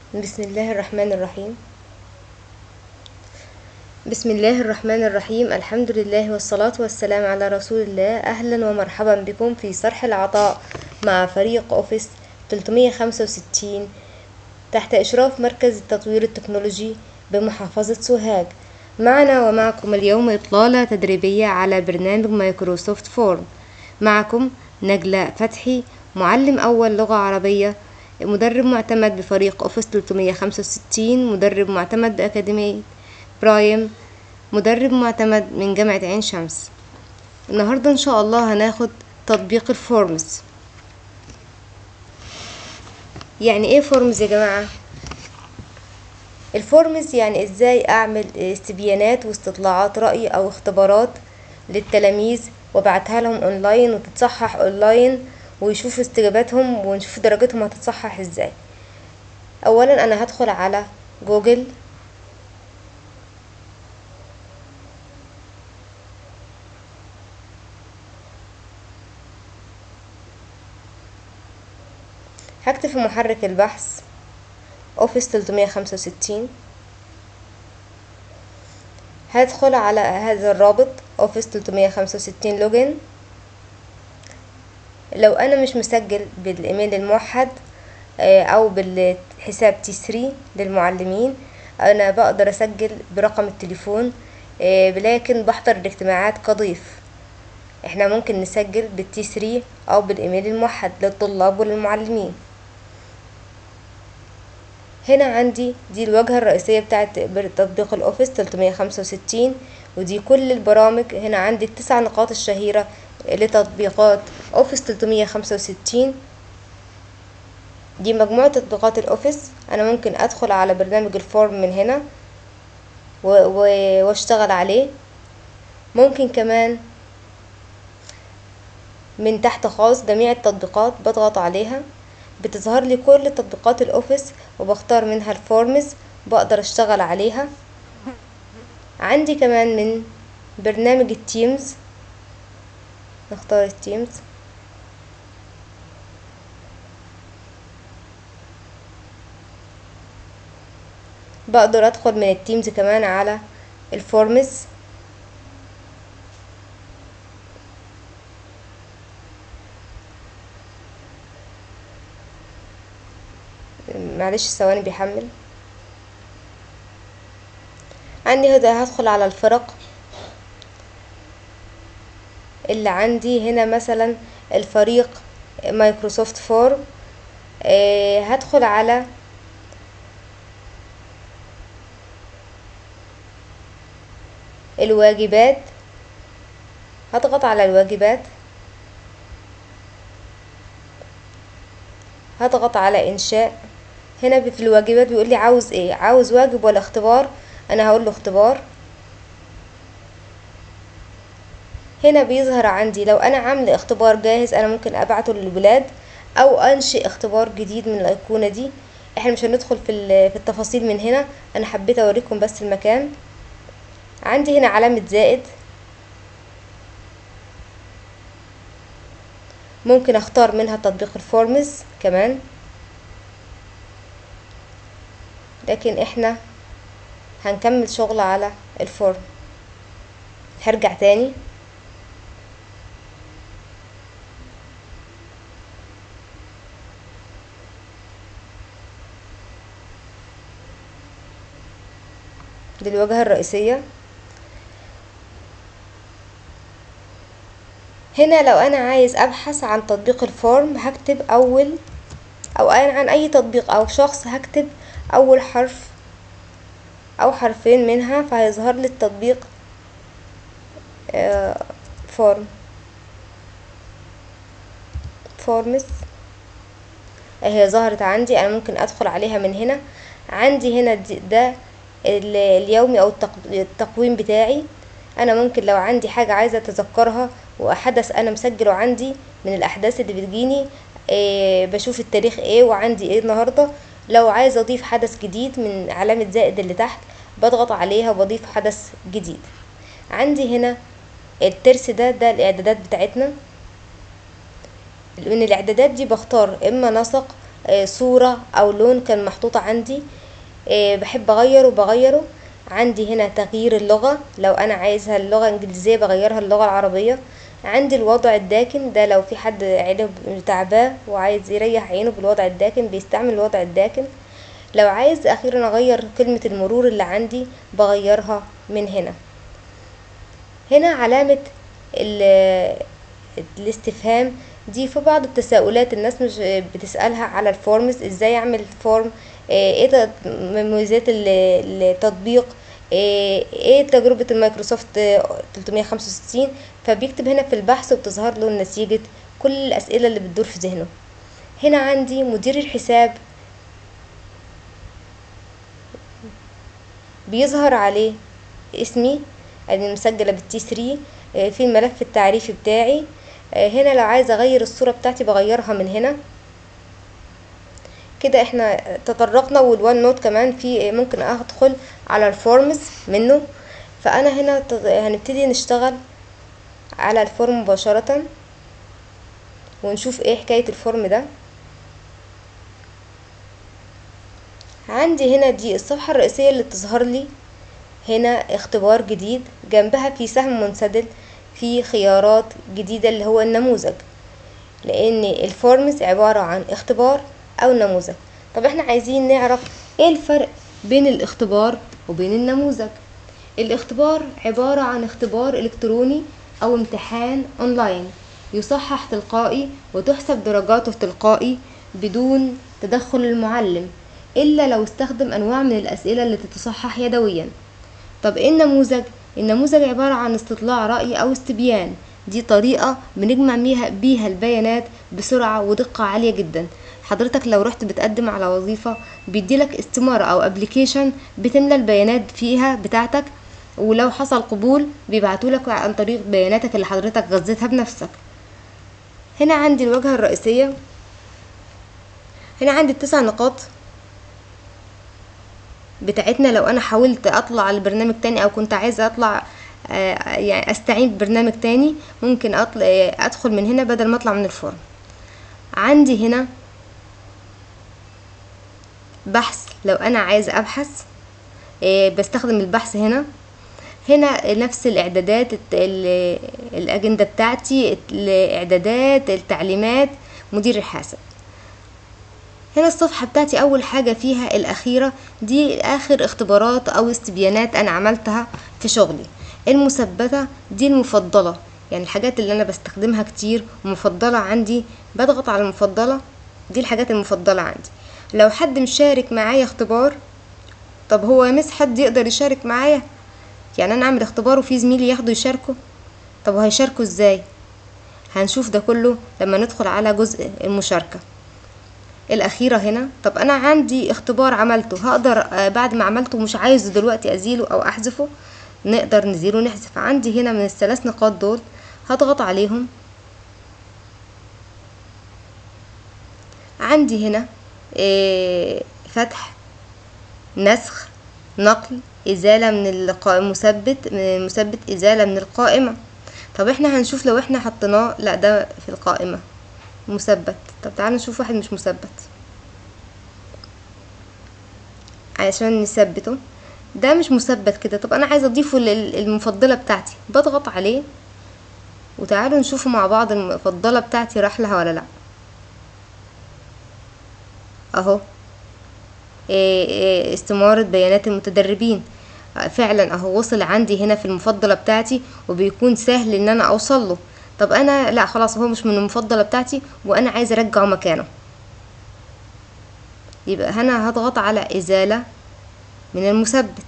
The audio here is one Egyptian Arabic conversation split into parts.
بسم الله الرحمن الرحيم بسم الله الرحمن الرحيم الحمد لله والصلاة والسلام على رسول الله أهلا ومرحبا بكم في صرح العطاء مع فريق أوفيس 365 تحت إشراف مركز التطوير التكنولوجي بمحافظة سوهاج معنا ومعكم اليوم إطلالة تدريبية على برنامج مايكروسوفت فورم معكم نجلة فتحي معلم أول لغة عربية مدرب معتمد بفريق أوفيس 365 مدرب معتمد بأكاديمية برايم مدرب معتمد من جامعة عين شمس النهاردة إن شاء الله هناخد تطبيق الفورمز يعني ايه فورمز يا جماعة الفورمز يعني ازاي اعمل استبيانات واستطلاعات رأي او اختبارات للتلاميذ وابعتها لهم اونلاين وتتصحح اونلاين ويشوفوا استجاباتهم ونشوف درجتهم هتتصحح ازاي اولا انا هدخل على جوجل هكتب في محرك البحث اوفيس 365 هدخل على هذا الرابط اوفيس 365 لوجن لو انا مش مسجل بالايميل الموحد او بالحساب تي 3 للمعلمين انا بقدر اسجل برقم التليفون لكن بحضر الاجتماعات كضيف احنا ممكن نسجل بالتي 3 او بالايميل الموحد للطلاب وللمعلمين هنا عندي دي الواجهة الرئيسية بتاعة تطبيق الأوفيس 365 ودي كل البرامج هنا عندي التسع نقاط الشهيرة لتطبيقات أوفيس 365 دي مجموعة تطبيقات الأوفيس أنا ممكن أدخل على برنامج الفورم من هنا واشتغل عليه ممكن كمان من تحت خالص جميع التطبيقات بضغط عليها بتظهر لي كل تطبيقات الاوفيس وبختار منها الفورمز بقدر اشتغل عليها عندي كمان من برنامج التيمز نختار التيمز بقدر ادخل من التيمز كمان على الفورمز معلش ثواني بيحمل عندي هدا هدخل على الفرق اللي عندي هنا مثلا الفريق مايكروسوفت فورم آه هدخل على الواجبات هضغط على الواجبات هضغط على انشاء هنا في الواجبات بيقول لي عاوز ايه عاوز واجب ولا اختبار انا هقول له اختبار هنا بيظهر عندي لو انا عامله اختبار جاهز انا ممكن ابعته للولاد او انشئ اختبار جديد من الايقونه دي احنا مش هندخل في في التفاصيل من هنا انا حبيت اوريكم بس المكان عندي هنا علامه زائد ممكن اختار منها تطبيق الفورمز كمان لكن احنا هنكمل شغل على الفورم هرجع تاني دي الواجهة الرئيسية هنا لو انا عايز ابحث عن تطبيق الفورم هكتب اول او عن اي تطبيق او شخص هكتب اول حرف او حرفين منها فهيظهر لي التطبيق فورم فورمز اهي ظهرت عندي انا ممكن ادخل عليها من هنا عندي هنا ده اليومي او التقويم بتاعي انا ممكن لو عندي حاجة عايزة اتذكرها وحدث انا مسجله عندي من الاحداث اللي بتجيني إيه بشوف التاريخ ايه وعندي ايه النهارده لو عايز اضيف حدث جديد من علامة زائد اللي تحت بضغط عليها وبضيف حدث جديد عندي هنا الترس ده ده الاعدادات بتاعتنا من الاعدادات دي بختار اما نسق آه، صورة او لون كان محطوط عندي آه، بحب اغيره بغيره عندي هنا تغيير اللغة لو انا عايزها اللغة الانجليزية بغيرها اللغة العربية عندي الوضع الداكن ده لو في حد عينه تعباه وعايز يريح عينه بالوضع الداكن بيستعمل الوضع الداكن لو عايز اخيرا اغير كلمة المرور اللي عندي بغيرها من هنا هنا علامة ال- الاستفهام دي في بعض التساؤلات الناس مش بتسألها على الفورمز ازاي اعمل فورم آه، ايه تط- مميزات ال- التطبيق آه، ايه تجربة المايكروسوفت آه، 365 فبيكتب هنا في البحث وبتظهر له نتيجة كل الأسئلة اللي بتدور في ذهنه هنا عندي مدير الحساب بيظهر عليه اسمي اللي مسجلة بالتي 3 آه، في الملف التعريفي بتاعي آه، هنا لو عايزة اغير الصورة بتاعتي بغيرها من هنا كده احنا تطرقنا والوان نوت كمان في ممكن ادخل على الفورمز منه فانا هنا تط- هنبتدي نشتغل على الفورم مباشرة ونشوف ايه حكاية الفورم ده عندي هنا دي الصفحة الرئيسية اللي بتظهر لي هنا اختبار جديد جنبها في سهم منسدل في خيارات جديدة اللي هو النموذج لان الفورمز عبارة عن اختبار او نموذج طب احنا عايزين نعرف ايه الفرق بين الاختبار وبين النموذج الاختبار عبارة عن اختبار الكتروني او امتحان اونلاين يصحح تلقائي وتحسب درجاته تلقائي بدون تدخل المعلم الا لو استخدم انواع من الاسئلة اللي تتصحح يدويا طب ايه النموذج النموذج عبارة عن استطلاع رأي او استبيان دي طريقة بنجمع بيها بيها البيانات بسرعة ودقة عالية جدا حضرتك لو رحت بتقدم على وظيفة بيديلك استمارة او ابلكيشن بتملى البيانات فيها بتاعتك ولو حصل قبول بيبعتولك عن طريق بياناتك اللي حضرتك غذيتها بنفسك هنا عندي الواجهة الرئيسية هنا عندي التسع نقاط بتاعتنا لو انا حاولت اطلع لبرنامج تاني او كنت عايزه اطلع آه، يعني استعين ببرنامج تاني ممكن أطلع ادخل من هنا بدل ما اطلع من الفورم عندي هنا بحث لو انا عايزه ابحث آه، بستخدم البحث هنا هنا نفس الاعدادات الت- ال- الاجنده بتاعتي الاعدادات التعليمات مدير الحاسب هنا الصفحة بتاعتي أول حاجة فيها الأخيرة دي آخر اختبارات أو استبيانات أنا عملتها في شغلي المثبتة دي المفضلة يعني الحاجات اللي أنا بستخدمها كتير ومفضلة عندي بضغط على المفضلة دي الحاجات المفضلة عندي لو حد مشارك معايا اختبار طب هو يا مس حد يقدر يشارك معايا يعني أنا أعمل اختبار وفي زميلي ياخده يشاركه طب وهيشاركوا ازاي هنشوف ده كله لما ندخل على جزء المشاركة الأخيرة هنا طب أنا عندي اختبار عملته هقدر آه، بعد ما عملته مش عايزه دلوقتي أزيله أو أحذفه نقدر نزيله ونحذف عندي هنا من الثلاث نقاط دول هضغط عليهم عندي هنا آه، فتح نسخ نقل إزالة من القائمة مثبت من مثبت إزالة من القائمة طب احنا هنشوف لو احنا حطيناه لا ده في القائمة مثبت طب تعالوا نشوف واحد مش مثبت عشان نثبته ده مش مثبت كده طب انا عايزه اضيفه للمفضله بتاعتي بضغط عليه وتعالوا نشوفه مع بعض المفضله بتاعتي راح لها ولا لا اهو إيه إيه استمارة بيانات المتدربين آه، فعلا اهو وصل عندي هنا في المفضلة بتاعتي وبيكون سهل ان انا اوصل له طب انا لا خلاص هو مش من المفضلة بتاعتي وانا عايزة ارجعه مكانه يبقى هنا هضغط على ازالة من المثبت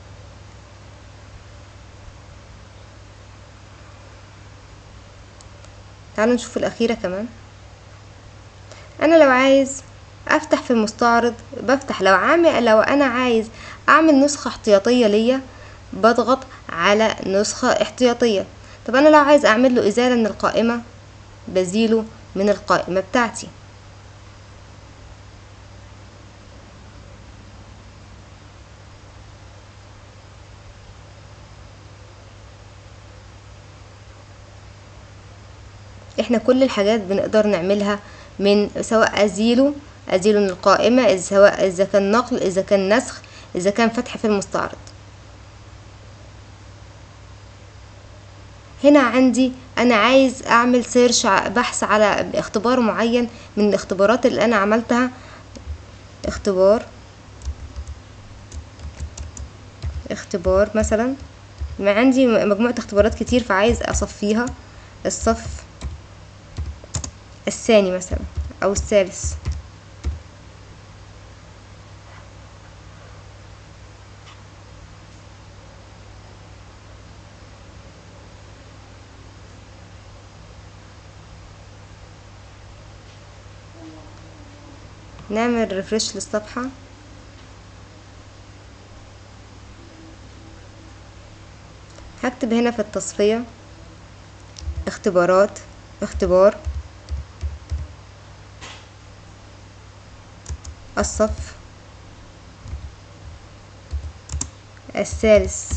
تعالوا نشوف الاخيرة كمان انا لو عايز افتح في المستعرض بفتح لو عامل لو انا عايز اعمل نسخة احتياطية ليا بضغط على نسخة احتياطية طب انا لو عايز اعمل له ازالة من القائمة بزيله من القائمة بتاعتي احنا كل الحاجات بنقدر نعملها من سواء ازيله ازيله من القائمة إذا سواء اذا كان نقل اذا كان نسخ اذا كان فتح في المستعرض هنا عندي انا عايز اعمل سيرش بحث على اختبار معين من الاختبارات اللي انا عملتها اختبار اختبار مثلا ما عندي مجموعة اختبارات كتير فعايز اصفيها الصف الثاني مثلا او الثالث نعمل ريفرش للصفحة هكتب هنا في التصفية اختبارات اختبار الصف الثالث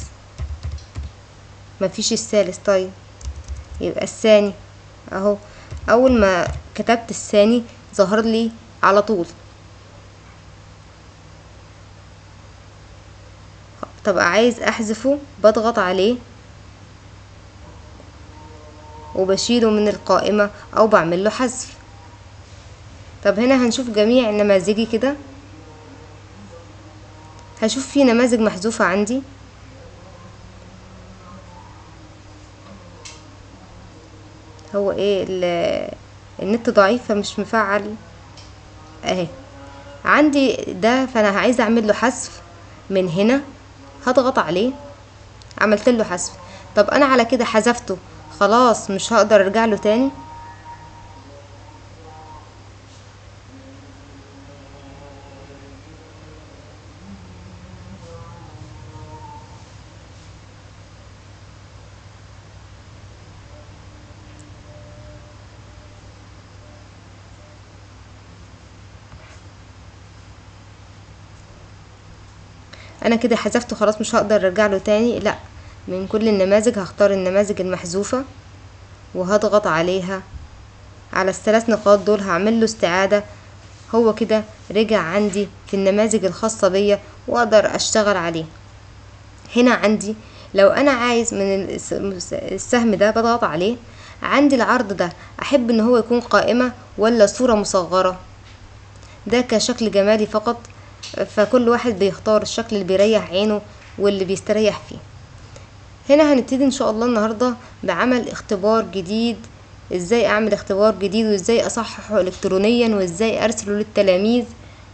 مفيش الثالث طيب يبقى الثاني اهو اول ما كتبت الثاني ظهر لي على طول طب عايز احذفه بضغط عليه وبشيله من القائمة او بعمل له حذف طب هنا هنشوف جميع نماذجي كده هشوف في نماذج محذوفة عندي هو ايه النت ضعيف فمش مفعل اهي عندي ده فانا عايزه اعمل له حذف من هنا هضغط عليه عملت له حذف طب انا على كده حذفته خلاص مش هقدر ارجع له تاني انا كده حذفته خلاص مش هقدر ارجع له تاني لا من كل النماذج هختار النماذج المحذوفة وهضغط عليها على الثلاث نقاط دول هعمل له استعادة هو كده رجع عندي في النماذج الخاصة بيا واقدر اشتغل عليه هنا عندي لو انا عايز من السهم ده بضغط عليه عندي العرض ده احب ان هو يكون قائمة ولا صورة مصغرة ده كشكل جمالي فقط فكل واحد بيختار الشكل اللي بيريح عينه واللي بيستريح فيه هنا هنبتدي ان شاء الله النهاردة بعمل اختبار جديد ازاي اعمل اختبار جديد وازاي اصححه الكترونيا وازاي ارسله للتلاميذ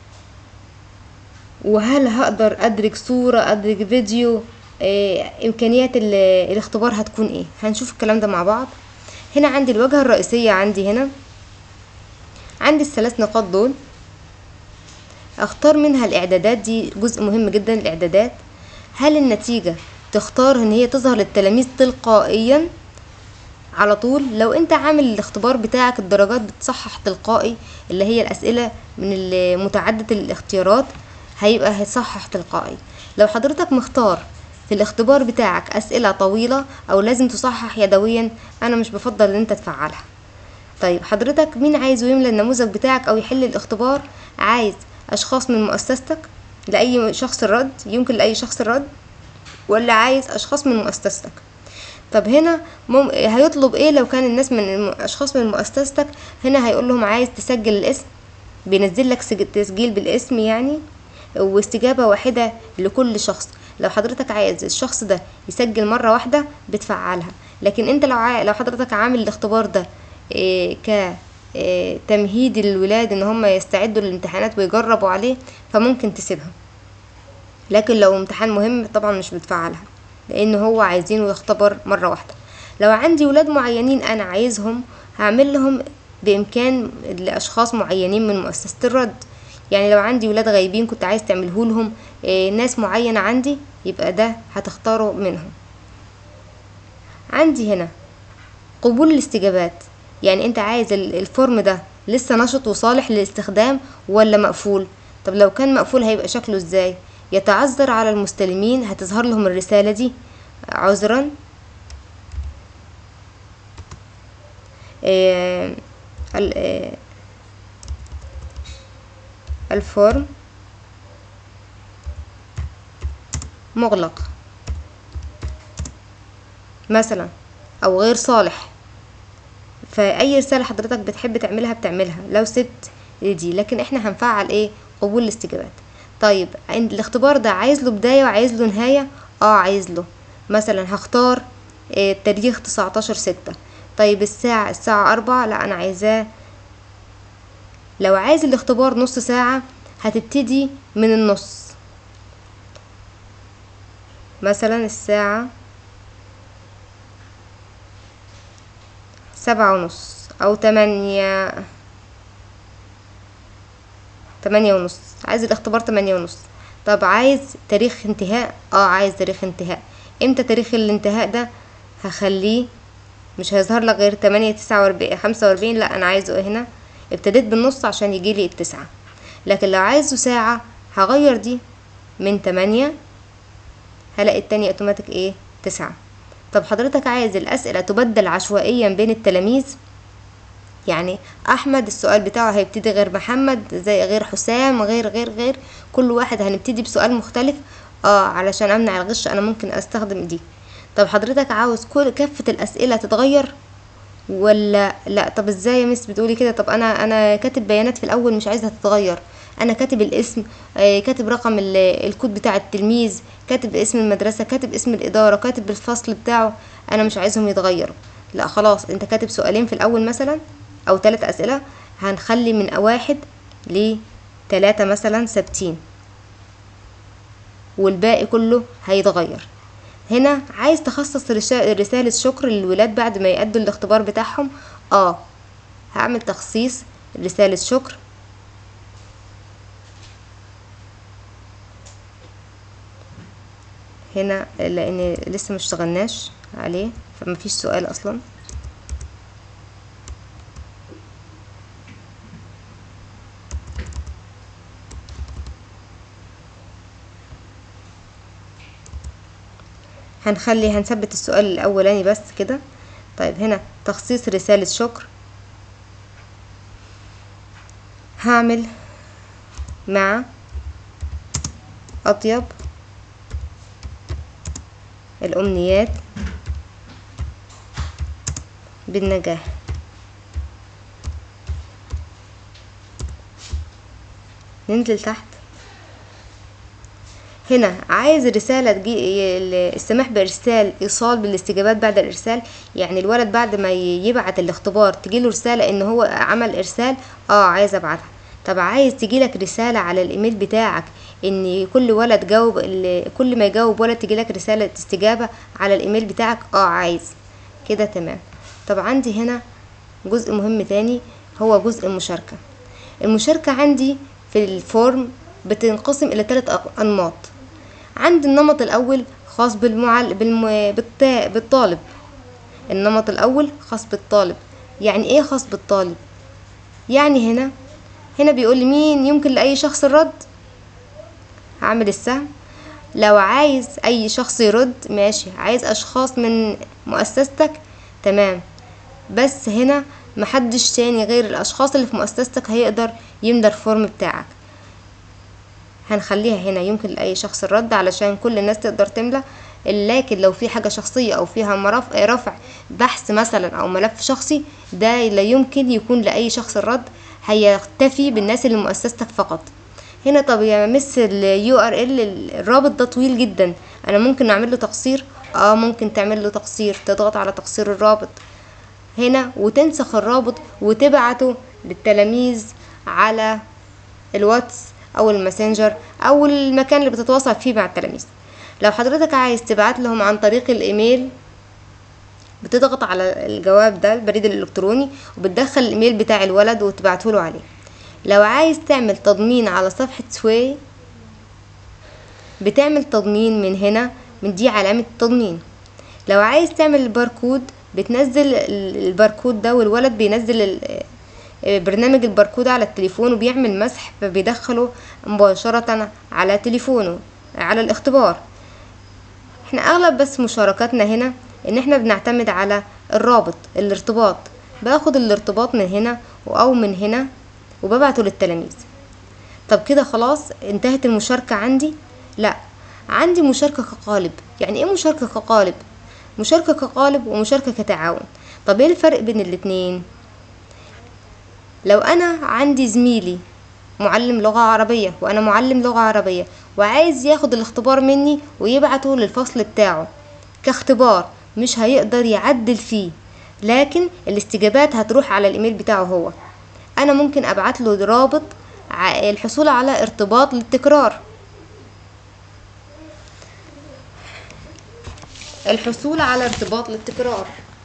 وهل هقدر ادرج صورة ادرج فيديو إيه امكانيات الاختبار هتكون ايه هنشوف الكلام ده مع بعض هنا عندي الواجهة الرئيسية عندي هنا عندي الثلاث نقاط دول اختار منها الاعدادات دي جزء مهم جدا الاعدادات هل النتيجة تختار ان هي تظهر للتلاميذ تلقائيا على طول لو انت عامل الاختبار بتاعك الدرجات بتصحح تلقائي اللي هي الاسئلة من متعددة الاختيارات هيبقى هيصحح تلقائي لو حضرتك مختار في الاختبار بتاعك اسئلة طويلة او لازم تصحح يدويا انا مش بفضل ان انت تفعلها طيب حضرتك مين عايزه يملى النموذج بتاعك او يحل الاختبار عايز اشخاص من مؤسستك لاي شخص الرد يمكن لاي شخص الرد ولا عايز اشخاص من مؤسستك طب هنا مم... هيطلب ايه لو كان الناس من اشخاص من مؤسستك هنا هيقول لهم عايز تسجل الاسم بينزل لك تسجيل بالاسم يعني واستجابة واحدة لكل شخص لو حضرتك عايز الشخص ده يسجل مرة واحدة بتفعلها لكن انت لو عاي... لو حضرتك عامل الاختبار ده إيه ك إيه تمهيد للولاد ان هم يستعدوا للامتحانات ويجربوا عليه فممكن تسيبها لكن لو امتحان مهم طبعا مش بتفعلها لان هو عايزينه يختبر مرة واحدة لو عندي ولاد معينين انا عايزهم هعمل لهم بامكان لاشخاص معينين من مؤسسة الرد يعني لو عندي ولاد غايبين كنت عايز تعمله لهم إيه ناس معينة عندي يبقى ده هتختاره منهم عندي هنا قبول الاستجابات يعني انت عايز الفورم ده لسه نشط وصالح للاستخدام ولا مقفول طب لو كان مقفول هيبقى شكله ازاي يتعذر على المستلمين هتظهر لهم الرسالة دي عذرا إيه الفورم مغلق مثلا او غير صالح فاي رساله حضرتك بتحب تعملها بتعملها لو سبت دي لكن احنا هنفعل ايه قبول الاستجابات طيب عند الاختبار ده عايز له بدايه وعايز له نهايه اه عايز له مثلا هختار إيه تاريخ 19 ستة طيب الساعة الساعة أربعة لا أنا عايزاه لو عايز الاختبار نص ساعة هتبتدي من النص مثلا الساعة سبعة ونص أو تمانية تمانية ونص عايز الاختبار تمانية ونص طب عايز تاريخ انتهاء اه عايز تاريخ انتهاء امتى تاريخ الانتهاء ده هخليه مش هيظهر لك غير تمانية تسعة واربعين خمسة واربعين لا انا عايزه هنا ابتديت بالنص عشان يجيلي التسعة لكن لو عايزه ساعة هغير دي من تمانية هلاقي التانية اوتوماتيك ايه تسعة طب حضرتك عايز الأسئلة تبدل عشوائيا بين التلاميذ يعني أحمد السؤال بتاعه هيبتدي غير محمد زي غير حسام غير غير غير كل واحد هنبتدي بسؤال مختلف اه علشان أمنع الغش أنا ممكن أستخدم دي طب حضرتك عاوز كل كافة الأسئلة تتغير ولا لا طب ازاي يا مس بتقولي كده طب انا انا كاتب بيانات في الاول مش عايزها تتغير انا كاتب الاسم آه كاتب رقم الكود بتاع التلميذ كاتب اسم المدرسة كاتب اسم الادارة كاتب الفصل بتاعه انا مش عايزهم يتغيروا لا خلاص انت كاتب سؤالين في الاول مثلا او ثلاث اسئلة هنخلي من واحد لتلاتة مثلا ثابتين والباقي كله هيتغير هنا عايز تخصص رسالة شكر للولاد بعد ما يأدوا الاختبار بتاعهم اه هعمل تخصيص رسالة شكر هنا لان لسه مشتغلناش عليه فمفيش سؤال اصلا هنخلي هنثبت السؤال الاولاني بس كده طيب هنا تخصيص رسالة شكر هعمل مع اطيب الامنيات بالنجاح ننزل تحت هنا عايز الرسالة تجي السماح بإرسال إيصال بالاستجابات بعد الإرسال يعني الولد بعد ما يبعت الاختبار تجيله رسالة إن هو عمل إرسال اه عايز أبعتها طب عايز تجيلك رسالة على الإيميل بتاعك إن كل ولد جاوب كل ما يجاوب ولد تجيلك رسالة استجابة على الإيميل بتاعك اه عايز كده تمام طب عندي هنا جزء مهم تاني هو جزء المشاركة المشاركة عندي في الفورم بتنقسم إلى ثلاث أنماط عندي النمط الأول خاص بالمعل... بالم... بالتا... بالطالب النمط الأول خاص بالطالب يعني إيه خاص بالطالب يعني هنا هنا بيقول لي مين يمكن لأي شخص الرد هعمل السهم لو عايز أي شخص يرد ماشي عايز أشخاص من مؤسستك تمام بس هنا محدش تاني غير الأشخاص اللي في مؤسستك هيقدر يملى الفورم بتاعك هنخليها هنا يمكن لأي شخص الرد علشان كل الناس تقدر تملى لكن لو في حاجة شخصية أو فيها مرف... رفع بحث مثلا أو ملف شخصي ده لا يمكن يكون لأي شخص الرد هيكتفي بالناس اللي مؤسستك فقط هنا طب يا مس اليو ار ال الرابط ده طويل جدا انا ممكن اعمل له تقصير اه ممكن تعمل له تقصير تضغط على تقصير الرابط هنا وتنسخ الرابط وتبعته للتلاميذ على الواتس او الماسنجر او المكان اللي بتتواصل فيه مع التلاميذ لو حضرتك عايز تبعت لهم عن طريق الايميل بتضغط على الجواب ده البريد الالكتروني وبتدخل الايميل بتاع الولد وتبعته له عليه لو عايز تعمل تضمين على صفحة سوي بتعمل تضمين من هنا من دي علامة التضمين لو عايز تعمل الباركود بتنزل الباركود ده والولد بينزل برنامج الباركود على التليفون وبيعمل مسح فبيدخله مباشرة على تليفونه على الاختبار احنا اغلب بس مشاركاتنا هنا ان احنا بنعتمد على الرابط الارتباط باخد الارتباط من هنا او من هنا وببعته للتلاميذ طب كده خلاص انتهت المشاركة عندي لا عندي مشاركة كقالب يعني ايه مشاركة كقالب مشاركة كقالب ومشاركة كتعاون طب ايه الفرق بين الاتنين لو انا عندي زميلي معلم لغة عربية وانا معلم لغة عربية وعايز ياخد الاختبار مني ويبعته للفصل بتاعه كاختبار مش هيقدر يعدل فيه لكن الاستجابات هتروح على الايميل بتاعه هو انا ممكن ابعت له رابط ع- الحصول على ارتباط للتكرار الحصول على ارتباط للتكرار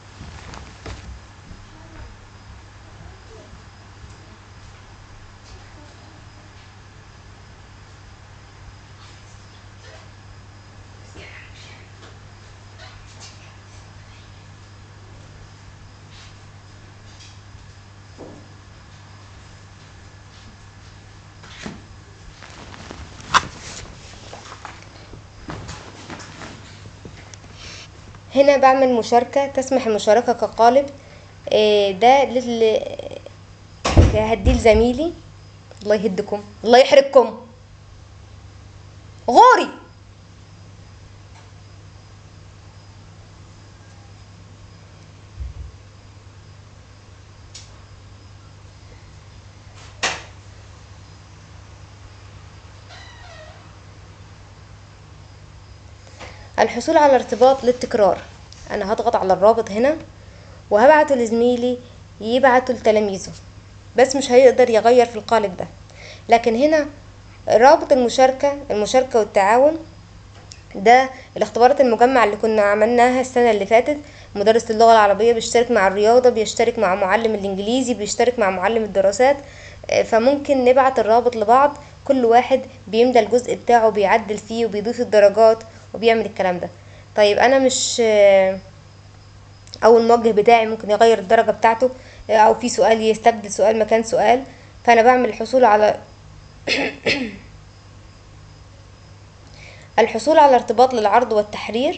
هنا بعمل مشاركة تسمح المشاركة كقالب آه، ده لل هديه لزميلي الله يهدكم الله يحرقكم غوري الحصول على ارتباط للتكرار انا هضغط على الرابط هنا وهبعته لزميلي يبعته لتلاميذه بس مش هيقدر يغير في القالب ده لكن هنا رابط المشاركة المشاركة والتعاون ده الاختبارات المجمع اللي كنا عملناها السنة اللي فاتت مدرس اللغة العربية بيشترك مع الرياضة بيشترك مع معلم الإنجليزي بيشترك مع معلم الدراسات آه، فممكن نبعت الرابط لبعض كل واحد بيملى الجزء بتاعه بيعدل فيه وبيضيف الدرجات وبيعمل الكلام ده طيب أنا مش آه، او الموجه بتاعي ممكن يغير الدرجه بتاعته او في سؤال يستبدل سؤال مكان سؤال فانا بعمل الحصول على الحصول على ارتباط للعرض والتحرير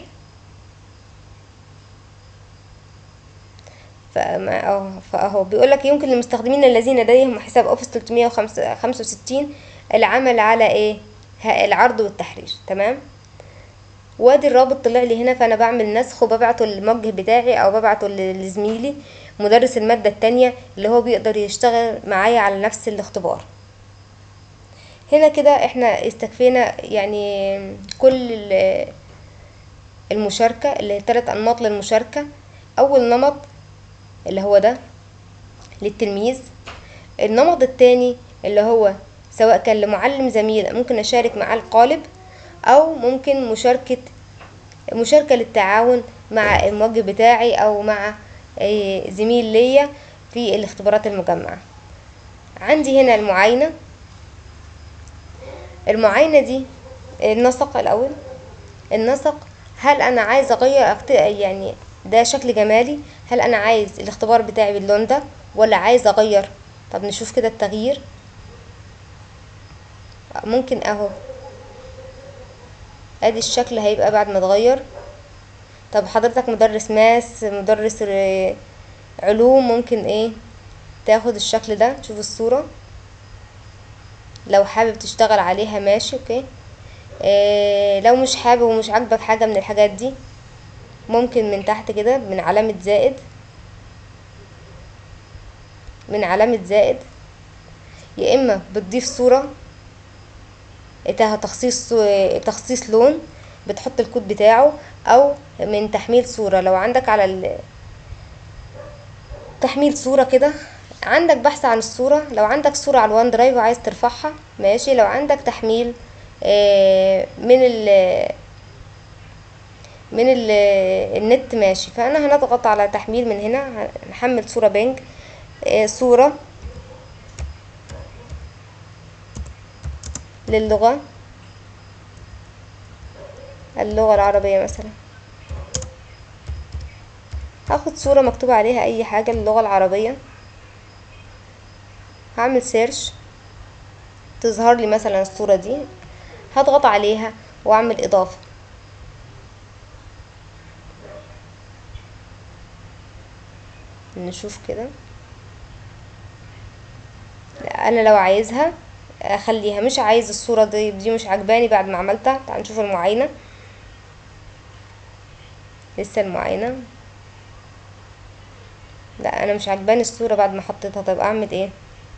فما اهو فاهو بيقول لك يمكن للمستخدمين الذين لديهم حساب اوفيس 365 العمل على ايه ها- العرض والتحرير تمام وادي الرابط طلع لي هنا فانا بعمل نسخ وببعته للموجه بتاعي او ببعته ل- لزميلي مدرس المادة التانية اللي هو بيقدر يشتغل معايا على نفس الاختبار هنا كده احنا استكفينا يعني كل ال- المشاركة اللي هي تلات انماط للمشاركة اول نمط اللي هو ده للتلميذ النمط التاني اللي هو سواء كان لمعلم زميل ممكن اشارك معاه القالب او ممكن مشاركة مشاركة للتعاون مع الموجه بتاعي او مع آه، زميل ليا في الاختبارات المجمعة عندي هنا المعاينة المعاينة دي النسق الأول النسق هل أنا عايز أغير أكت- يعني ده شكل جمالي هل أنا عايز الاختبار بتاعي باللون ده ولا عايز أغير طب نشوف كده التغيير ممكن أهو ادي الشكل هيبقى بعد ما اتغير طب حضرتك مدرس ماس مدرس ر- علوم ممكن ايه تاخد الشكل ده تشوف الصورة لو حابب تشتغل عليها ماشي اوكي إيه لو مش حابب ومش عاجبك حاجة من الحاجات دي ممكن من تحت كده من علامة زائد من علامة زائد يا اما بتضيف صورة ده تخصيص تخصيص لون بتحط الكود بتاعه او من تحميل صورة لو عندك على ال... تحميل صورة كده عندك بحث عن الصورة لو عندك صورة على الوان درايف وعايز ترفعها ماشي لو عندك تحميل آه، من ال من ال النت ماشي فانا هنضغط على تحميل من هنا هنحمل صورة بنج آه، صورة للغة اللغة العربية مثلا هاخد صورة مكتوب عليها اي حاجة للغة العربية هعمل سيرش تظهر لي مثلا الصورة دي هضغط عليها واعمل اضافة نشوف كده لا، انا لو عايزها اخليها مش عايز الصورة دي دي مش عجباني بعد ما عملتها تعال نشوف المعاينة لسه المعاينة لا انا مش عجباني الصورة بعد ما حطيتها طب اعمل ايه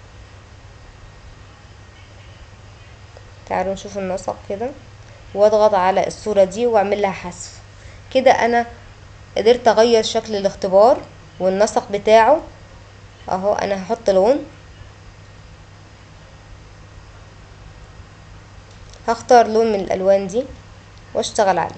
تعالوا نشوف النسق كده واضغط على الصورة دي واعمل لها حذف كده انا قدرت اغير شكل الاختبار والنسق بتاعه اهو انا هحط لون هختار لون من الالوان دي واشتغل عليه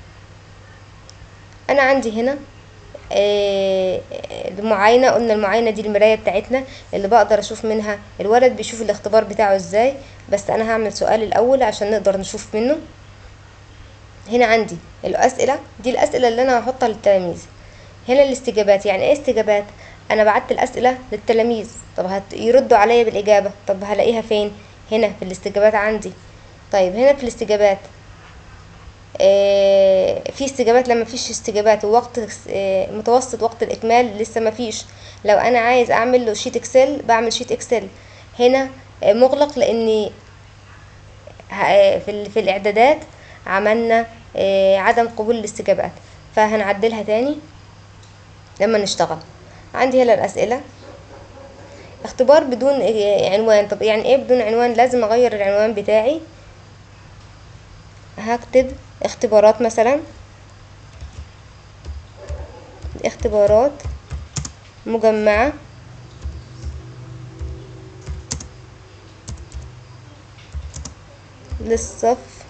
انا عندي هنا آه، المعاينة قلنا المعاينة دي المراية بتاعتنا اللي بقدر اشوف منها الولد بيشوف الاختبار بتاعه ازاي بس انا هعمل سؤال الاول عشان نقدر نشوف منه هنا عندي الاسئلة دي الاسئلة اللي انا هحطها للتلاميذ هنا الاستجابات يعني ايه استجابات انا بعت الاسئلة للتلاميذ طب هت... يردوا عليا بالاجابة طب هلاقيها فين هنا في الاستجابات عندي طيب هنا في الاستجابات آه، في استجابات لما فيش استجابات ووقت آه، متوسط وقت الاكمال لسه ما فيش لو انا عايز اعمل له شيت اكسل بعمل شيت اكسل هنا آه، مغلق لاني ه- في ال- في الاعدادات عملنا آه، عدم قبول الاستجابات فهنعدلها تاني لما نشتغل عندي هنا الاسئله اختبار بدون آه، عنوان طب يعني ايه بدون عنوان لازم اغير العنوان بتاعي هكتب اختبارات مثلا اختبارات مجمعة للصف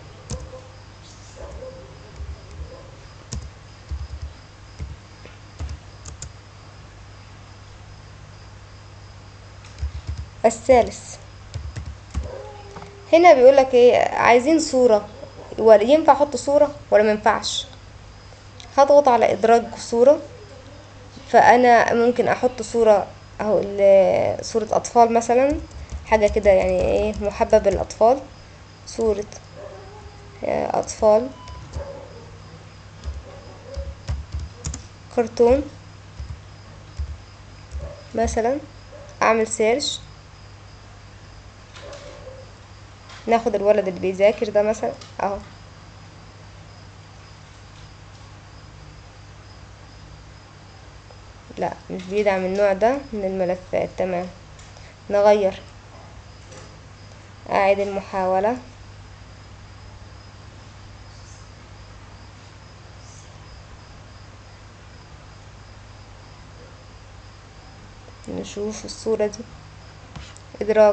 الثالث هنا بيقولك ايه عايزين صورة ولا ينفع احط صورة ولا منفعش هضغط على ادراج صورة فانا ممكن احط صورة اهو ال- صورة اطفال مثلا حاجة كده يعني ايه محببة للاطفال صورة آه، اطفال كرتون مثلا اعمل سيرش ناخد الولد اللي بيذاكر ده مثلا اهو لا مش بيدعم النوع ده من الملفات تمام نغير اعيد المحاولة نشوف الصورة دي ادراج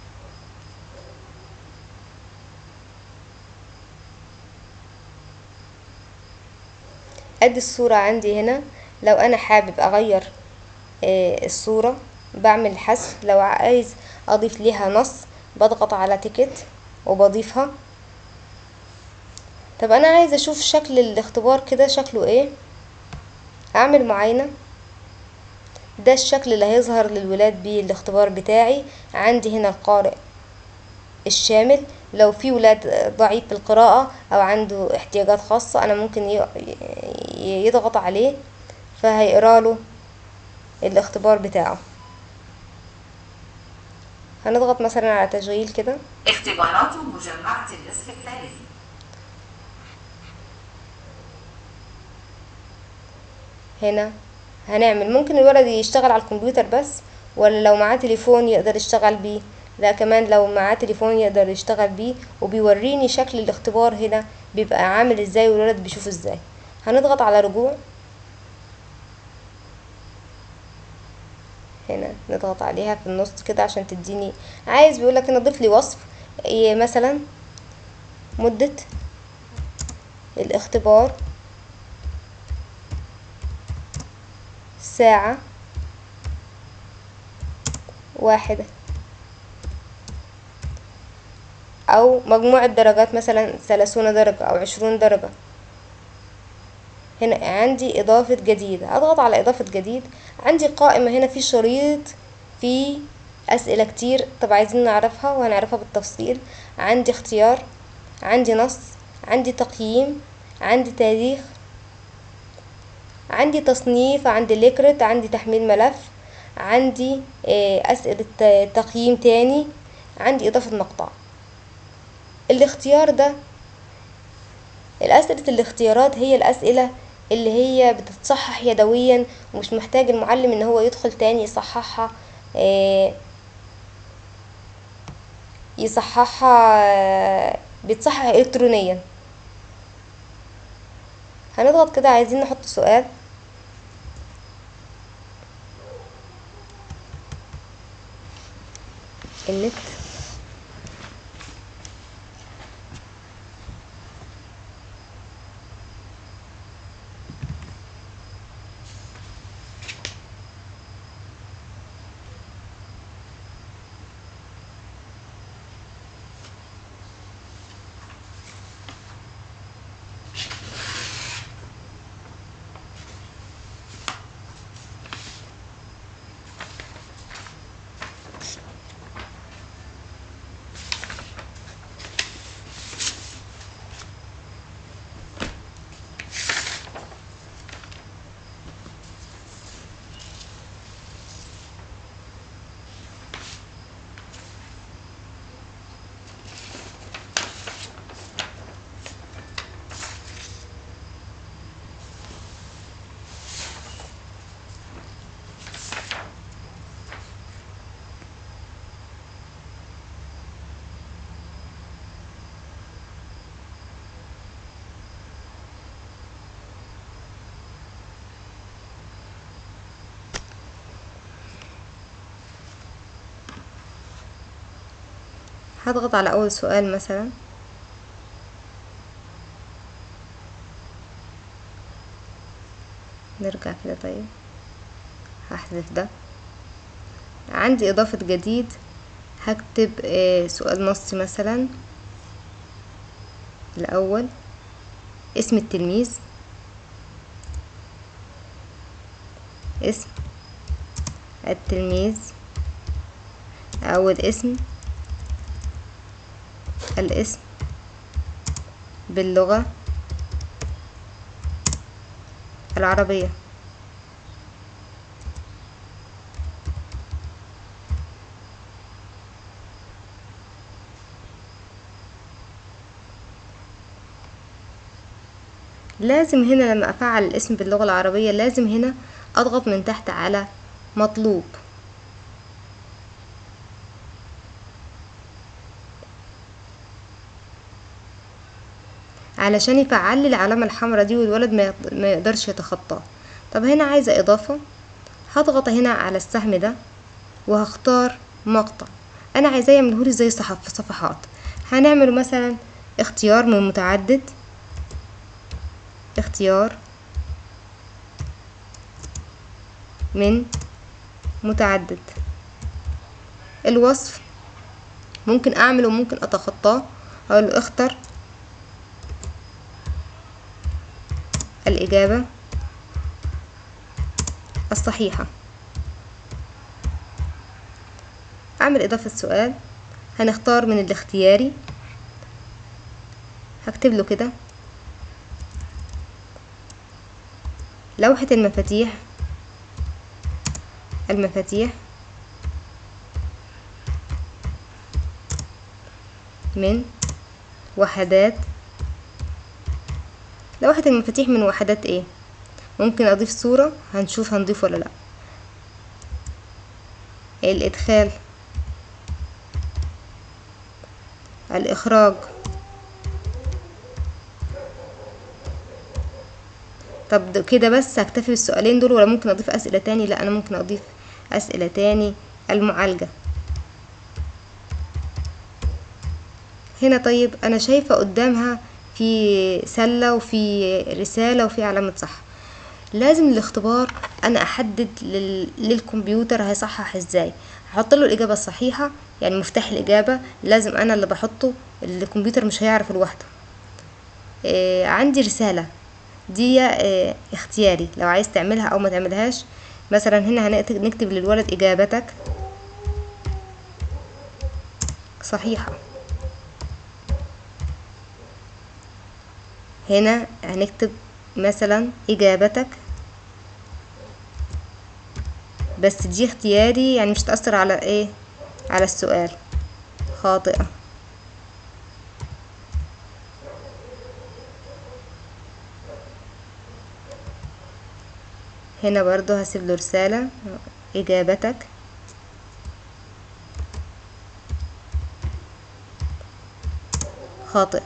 ادي الصورة عندي هنا لو انا حابب اغير آه، الصورة بعمل حذف لو عايز اضيف ليها نص بضغط على تيكت وبضيفها طب انا عايزة اشوف شكل الاختبار كده شكله ايه اعمل معاينة ده الشكل اللي هيظهر للولاد بيه الاختبار بتاعي عندي هنا القارئ الشامل لو في ولاد ضعيف في القراءة أو عنده احتياجات خاصة أنا ممكن ي- ي- يضغط عليه فهيقرا له الاختبار بتاعه هنضغط مثلا على تشغيل كده اختبارات مجمعة النصف الثالث هنا هنعمل ممكن الولد يشتغل على الكمبيوتر بس ولا لو معاه تليفون يقدر يشتغل بيه لا كمان لو معاه تليفون يقدر يشتغل بيه وبيوريني شكل الاختبار هنا بيبقى عامل ازاي والولد بيشوفه ازاي هنضغط على رجوع هنا نضغط عليها في النص كده عشان تديني عايز بيقولك هنا ضيف لي وصف إيه مثلا مدة الاختبار ساعة واحدة أو مجموع الدرجات مثلا ثلاثون درجة أو عشرون درجة هنا عندي إضافة جديد أضغط على إضافة جديد عندي قائمة هنا في شريط في أسئلة كتير طب عايزين نعرفها وهنعرفها بالتفصيل عندي اختيار عندي نص عندي تقييم عندي تاريخ عندي تصنيف عندي ليكرت عندي تحميل ملف عندي آه، أسئلة ت- تقييم تاني عندي اضافة مقطع الاختيار ده الأسئلة الاختيارات هي الأسئلة اللي هي بتتصحح يدويا ومش محتاج المعلم ان هو يدخل تاني يصححها آه، يصححها آه، بيتصحح الكترونيا هنضغط كده عايزين نحط سؤال النت هضغط على أول سؤال مثلا نرجع كده طيب هحذف ده عندي إضافة جديد هكتب آه، سؤال نصي مثلا الأول اسم التلميذ اسم التلميذ أول اسم الاسم باللغة العربية لازم هنا لما أفعل الاسم باللغة العربية لازم هنا أضغط من تحت على مطلوب علشان يفعل لي العلامة الحمراء دي والولد ما يقد- ما يقدرش يتخطاها طب هنا عايزة إضافة هضغط هنا على السهم ده وهختار مقطع أنا عايزاه يعملهولي زي صحف صفحات هنعمله مثلا اختيار من متعدد اختيار من متعدد الوصف ممكن اعمل وممكن اتخطاه اقول له اختر الاجابة الصحيحة اعمل اضافة سؤال هنختار من الاختياري هكتب له كده لوحة المفاتيح المفاتيح من وحدات لوحة المفاتيح من وحدات ايه ممكن اضيف صورة هنشوف هنضيف ولا لا الادخال الاخراج طب ده كده بس هكتفي بالسؤالين دول ولا ممكن اضيف اسئلة تاني لا انا ممكن اضيف اسئلة تاني المعالجة هنا طيب انا شايفة قدامها في سلة وفي رسالة وفي علامة صح لازم الاختبار انا احدد لل... للكمبيوتر هيصحح ازاي هحط له الاجابة الصحيحة يعني مفتاح الاجابة لازم انا اللي بحطه الكمبيوتر مش هيعرف لوحده آه عندي رسالة دي آه اختياري لو عايز تعملها او ما تعملهاش مثلا هنا هنكتب نكتب للولد اجابتك صحيحة هنا هنكتب مثلا اجابتك بس دي اختياري يعني مش تأثر على ايه على السؤال خاطئة هنا برضو هسيب له رسالة إجابتك خاطئة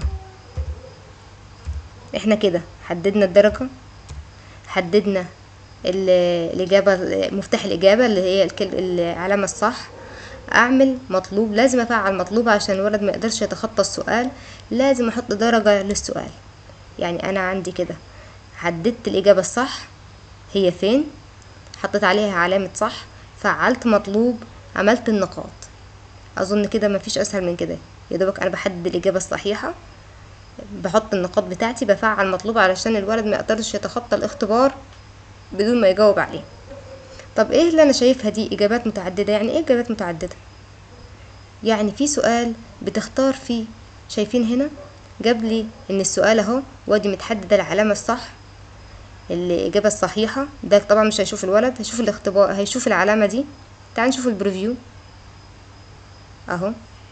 احنا كده حددنا الدرجة حددنا ال- الإجابة مفتاح الإجابة اللي هي الكل- العلامة الصح أعمل مطلوب لازم أفعل مطلوب عشان الولد ما يقدرش يتخطى السؤال لازم أحط درجة للسؤال يعني أنا عندي كده حددت الإجابة الصح هي فين حطيت عليها علامة صح فعلت مطلوب عملت النقاط أظن كده مفيش أسهل من كده يا دوبك أنا بحدد الإجابة الصحيحة بحط النقاط بتاعتي بفعل مطلوب علشان الولد ما يقدرش يتخطى الاختبار بدون ما يجاوب عليه طب ايه اللي انا شايفها دي اجابات متعدده يعني ايه اجابات متعدده يعني في سؤال بتختار فيه شايفين هنا جاب لي ان السؤال اهو وادي متحدده العلامه الصح الاجابه الصحيحه ده طبعا مش هيشوف الولد هيشوف الاختبار هيشوف العلامه دي تعال نشوف البريفيو اهو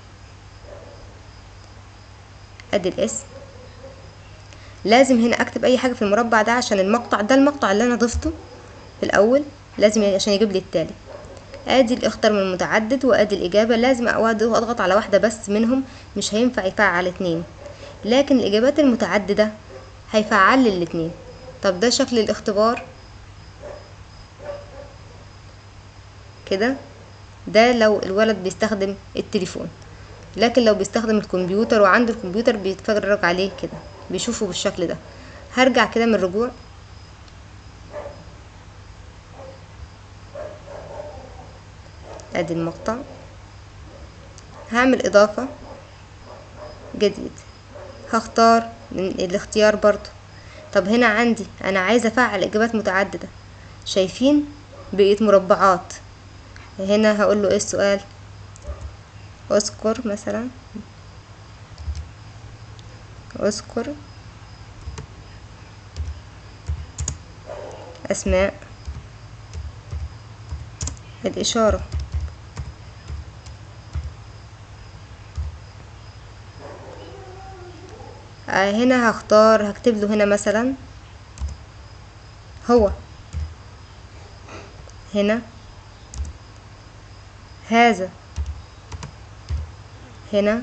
ادي الاسم لازم هنا اكتب اي حاجه في المربع ده عشان المقطع ده المقطع اللي انا ضفته في الاول لازم عشان يجيب لي التالي ادي الاختر من المتعدد وادي الاجابه لازم اضغط على واحده بس منهم مش هينفع يفعل اتنين لكن الاجابات المتعدده هيفعل لي الاتنين طب ده شكل الاختبار كده ده لو الولد بيستخدم التليفون لكن لو بيستخدم الكمبيوتر وعنده الكمبيوتر بيتفرج عليه كده بيشوفه بالشكل ده هرجع كده من الرجوع ادي المقطع هعمل اضافة جديد هختار من الاختيار برضو طب هنا عندي انا عايزة افعل اجابات متعددة شايفين بقيت مربعات هنا هقول له ايه السؤال اذكر مثلا اذكر اسماء الاشاره آه هنا هختار هكتب له هنا مثلا هو هنا هذا هنا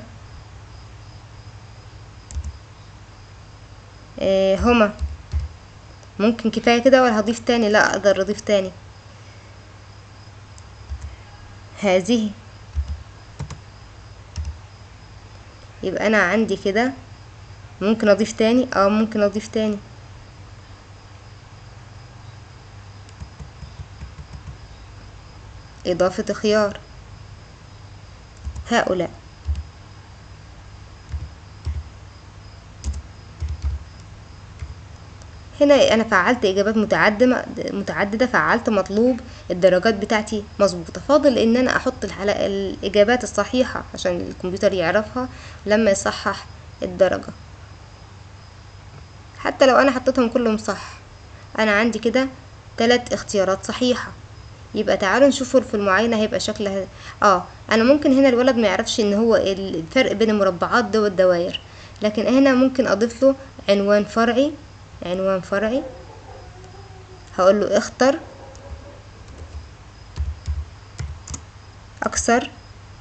آه هما ممكن كفاية كده ولا هضيف تاني لا اقدر اضيف تاني هذه يبقى انا عندي كده ممكن اضيف تاني اه ممكن اضيف تاني اضافة خيار هؤلاء هنا انا فعلت اجابات متعدده متعدده فعلت مطلوب الدرجات بتاعتي مظبوطه فاضل ان انا احط الحلقة الاجابات الصحيحه عشان الكمبيوتر يعرفها لما يصحح الدرجه حتى لو انا حطيتهم كلهم صح انا عندي كده ثلاث اختيارات صحيحه يبقى تعالوا نشوفوا في المعاينه هيبقى شكلها اه انا ممكن هنا الولد ما يعرفش ان هو الفرق بين المربعات ده والدوائر لكن هنا ممكن اضيف له عنوان فرعي عنوان فرعي هقول له اختر اكثر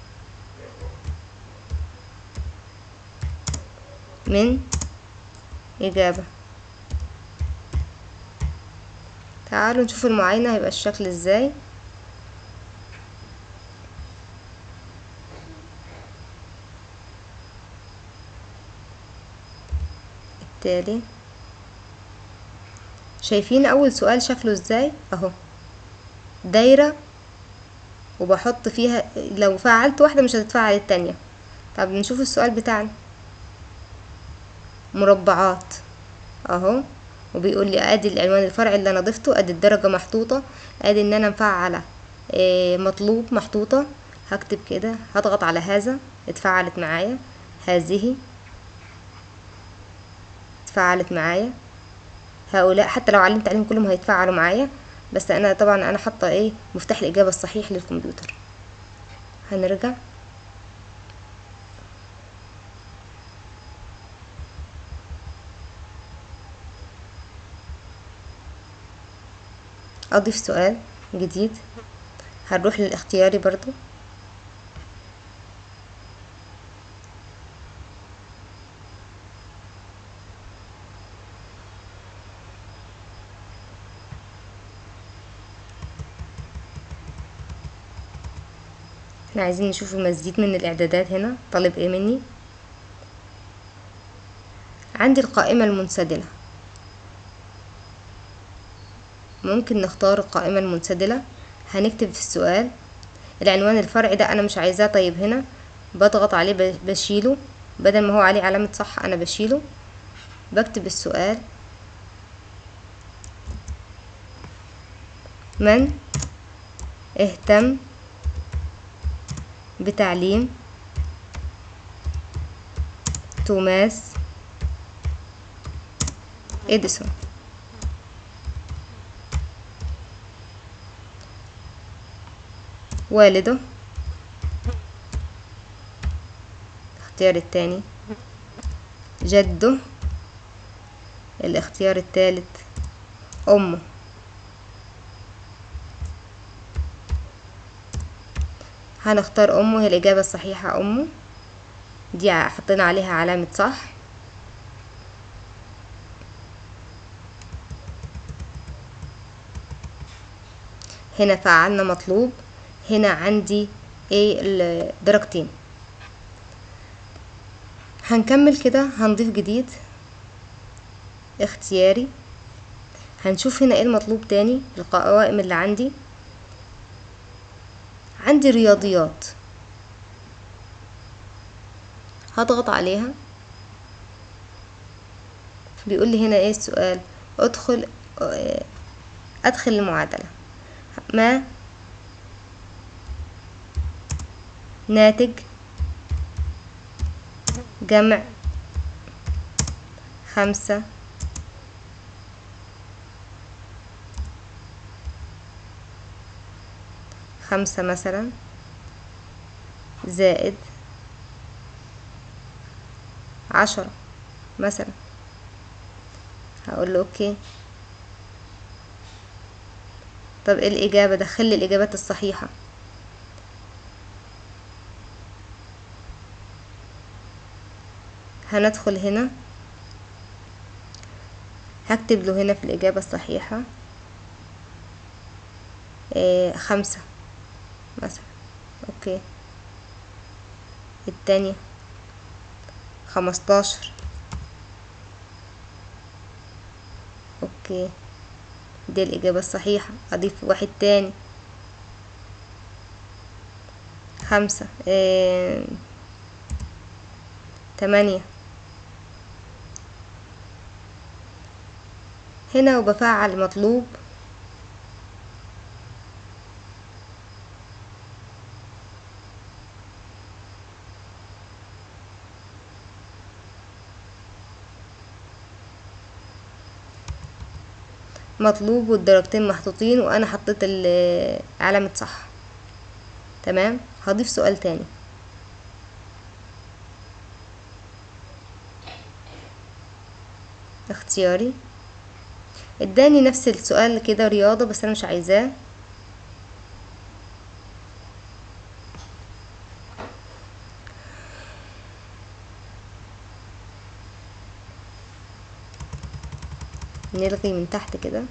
من اجابة تعالوا نشوف المعاينة هيبقى الشكل ازاي التالي شايفين اول سؤال شكله ازاي اهو دايرة وبحط فيها لو فعلت واحدة مش هتتفعل التانية طب نشوف السؤال بتاعنا مربعات اهو وبيقول لي ادي العنوان الفرعي اللي انا ضفته ادي الدرجة محطوطة ادي ان انا مفعلة إيه مطلوب محطوطة هكتب كده هضغط على هذا اتفعلت معايا هذه اتفعلت معايا هؤلاء حتى لو علمت عليهم كلهم هيتفاعلوا معايا بس انا طبعا انا حاطه ايه مفتاح الاجابه الصحيح للكمبيوتر هنرجع اضيف سؤال جديد هنروح للاختياري برضو احنا عايزين نشوف مزيد من الاعدادات هنا طالب ايه مني عندي القائمة المنسدلة ممكن نختار القائمة المنسدلة هنكتب في السؤال العنوان الفرعي ده انا مش عايزاه طيب هنا بضغط عليه ب- بشيله بدل ما هو عليه علامة صح انا بشيله بكتب السؤال من اهتم بتعليم توماس إديسون والده الاختيار التاني جده الاختيار التالت أمه هنختار أمه هي الإجابة الصحيحة أمه دي حطينا عليها علامة صح هنا فعلنا مطلوب هنا عندي ايه الدرجتين هنكمل كده هنضيف جديد اختياري هنشوف هنا ايه المطلوب تاني القوائم اللي عندي عندي رياضيات هضغط عليها بيقول لي هنا ايه السؤال ادخل اه، ادخل المعادلة ما ناتج جمع خمسة خمسة مثلا زائد عشرة مثلا هقول له اوكي طب ايه الإجابة دخل لي الإجابات الصحيحة هندخل هنا هكتب له هنا في الإجابة الصحيحة إيه خمسة مثلا اوكي التانية خمستاشر اوكي دي الإجابة الصحيحة أضيف واحد تاني خمسة إيه تمانية هنا وبفعل مطلوب مطلوب والدرجتين محطوطين وانا حطيت ال- علامة صح تمام هضيف سؤال تاني اختياري اداني نفس السؤال كده رياضة بس انا مش عايزاه نلغي من تحت كده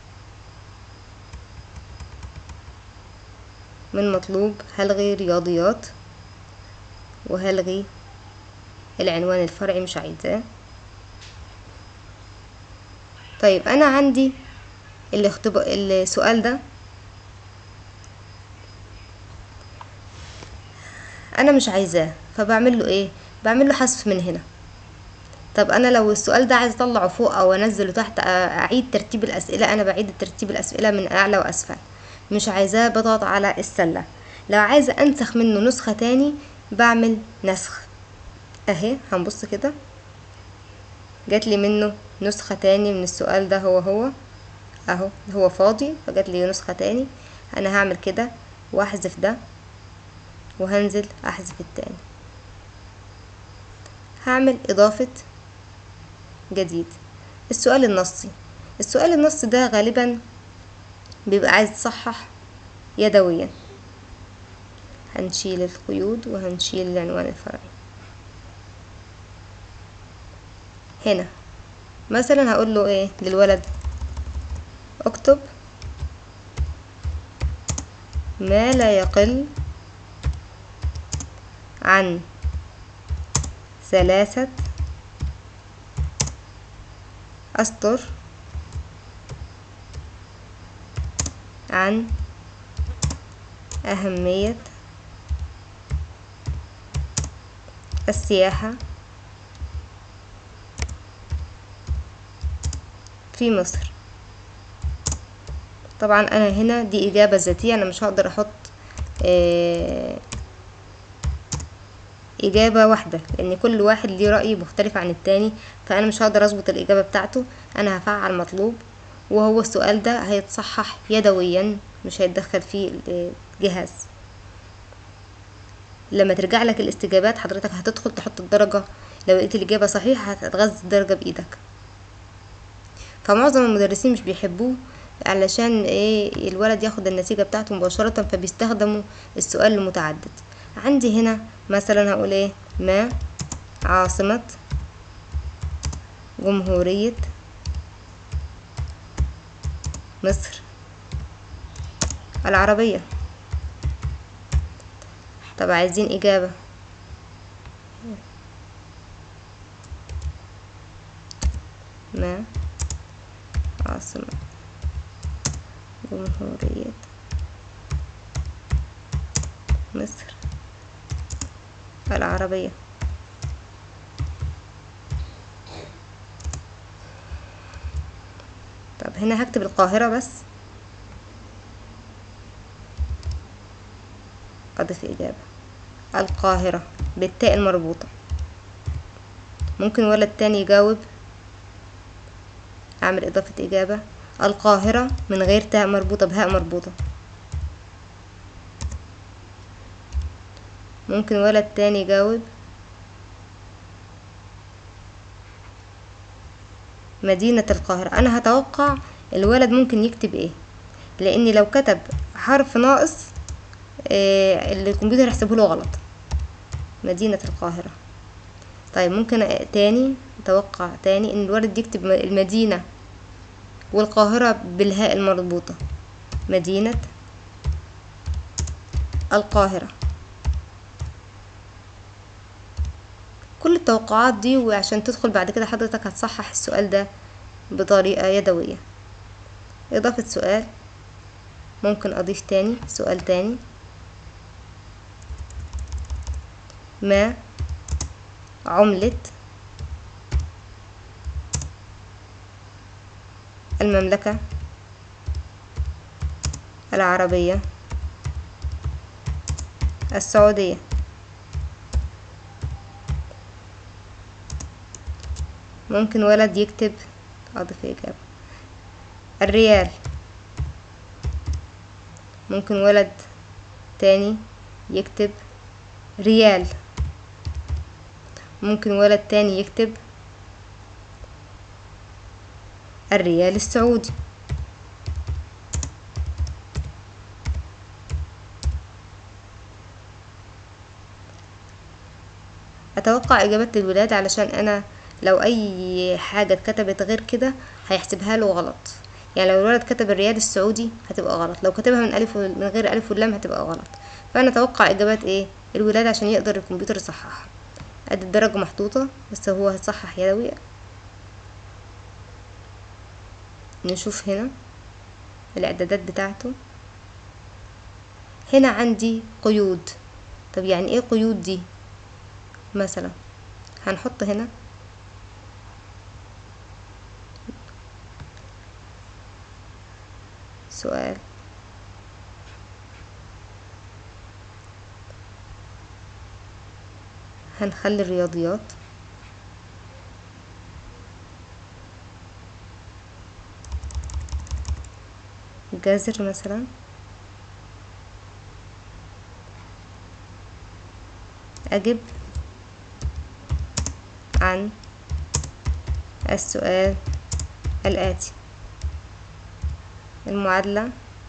من مطلوب هلغي رياضيات وهلغي العنوان الفرعي مش عايزاه طيب انا عندي الاختبار السؤال ده انا مش عايزاه فبعمل له ايه بعمل له حذف من هنا طب انا لو السؤال ده عايز اطلعه فوق او انزله تحت أ- اعيد ترتيب الاسئله انا بعيد ترتيب الاسئله من اعلى واسفل مش عايزاه بضغط على السله لو عايزه انسخ منه نسخه تاني بعمل نسخ اهي هنبص كده جات لي منه نسخة تاني من السؤال ده هو هو اهو هو فاضي فجات لي نسخة تاني انا هعمل كده واحذف ده وهنزل احذف التاني هعمل اضافة جديد السؤال النصي السؤال النصي ده غالبا بيبقى عايز تصحح يدويا هنشيل القيود وهنشيل العنوان الفرعي هنا مثلا هقول له ايه للولد اكتب ما لا يقل عن ثلاثة أسطر عن أهمية السياحة في مصر طبعا انا هنا دي اجابة ذاتية انا مش هقدر احط آه، اجابة واحدة لان كل واحد ليه رأي مختلف عن التاني فانا مش هقدر اظبط الاجابة بتاعته انا هفعل مطلوب وهو السؤال ده هيتصحح يدويا مش هيتدخل فيه الجهاز لما ترجع لك الاستجابات حضرتك هتدخل تحط الدرجة لو لقيت الإجابة صحيحة هتغذي الدرجة بإيدك فمعظم المدرسين مش بيحبوه علشان ايه الولد ياخد النتيجة بتاعته مباشرة فبيستخدموا السؤال المتعدد عندي هنا مثلا هقول ايه ما عاصمة جمهورية مصر العربية طب عايزين إجابة ما عاصمة جمهورية مصر العربية طب هنا هكتب القاهرة بس أضيف إجابة القاهرة بالتاء المربوطة ممكن ولد تاني يجاوب أعمل إضافة إجابة القاهرة من غير تاء مربوطة بهاء مربوطة ممكن ولد تاني يجاوب مدينة القاهرة أنا هتوقع الولد ممكن يكتب إيه لأني لو كتب حرف ناقص آه، الكمبيوتر يحسبه له غلط مدينة القاهرة طيب ممكن أ- تاني اتوقع تاني ان الولد يكتب م- المدينة والقاهرة بالهاء المربوطة مدينة القاهرة كل التوقعات دي وعشان تدخل بعد كده حضرتك هتصحح السؤال ده بطريقة يدوية إضافة سؤال ممكن أضيف تاني سؤال تاني ما عملة المملكة العربية السعودية ممكن ولد يكتب أضيف إجابة الريال ممكن ولد تاني يكتب ريال ممكن ولد تاني يكتب الريال السعودي اتوقع اجابات الولاد علشان انا لو اي حاجة اتكتبت غير كده هيحسبها له غلط يعني لو الولد كتب الريال السعودي هتبقى غلط لو كتبها من الف و- من غير الف واللام هتبقى غلط فانا اتوقع اجابات ايه الولاد عشان يقدر الكمبيوتر يصححها ادي الدرجة محطوطة بس هو هيصحح يدوي نشوف هنا الاعدادات بتاعته هنا عندي قيود طب يعني ايه قيود دي مثلا هنحط هنا سؤال هنخلي الرياضيات جذر مثلا أجب عن السؤال الآتي المعادلة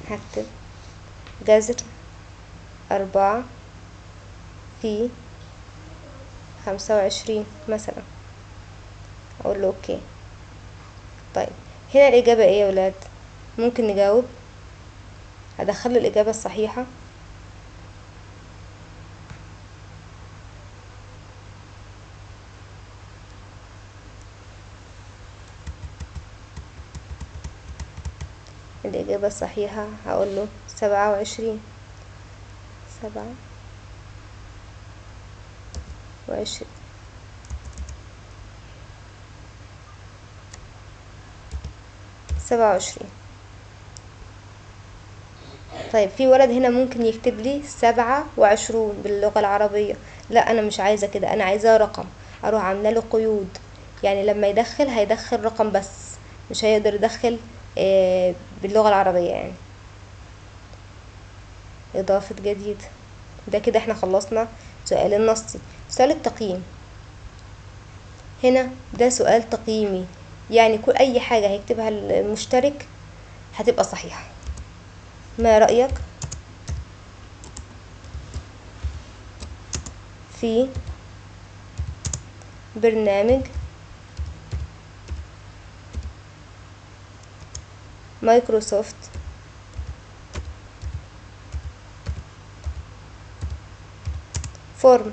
هكتب جذر أربعة في خمسة وعشرين مثلا أقول له أوكي طيب هنا الإجابة إيه يا ولاد ممكن نجاوب هدخله الإجابة الصحيحة الإجابة الصحيحة هقول له سبعة وعشرين سبعة وعشرين سبعة وعشرين طيب في ولد هنا ممكن يكتب لي سبعة وعشرون باللغة العربية لا أنا مش عايزة كده أنا عايزاه رقم أروح عاملة له قيود يعني لما يدخل هيدخل رقم بس مش هيقدر يدخل آه، باللغة العربية يعني إضافة جديد ده كده احنا خلصنا سؤال النصي سؤال التقييم هنا ده سؤال تقييمي يعني كل أي حاجة هيكتبها المشترك هتبقى صحيحة ما رأيك في برنامج مايكروسوفت فورم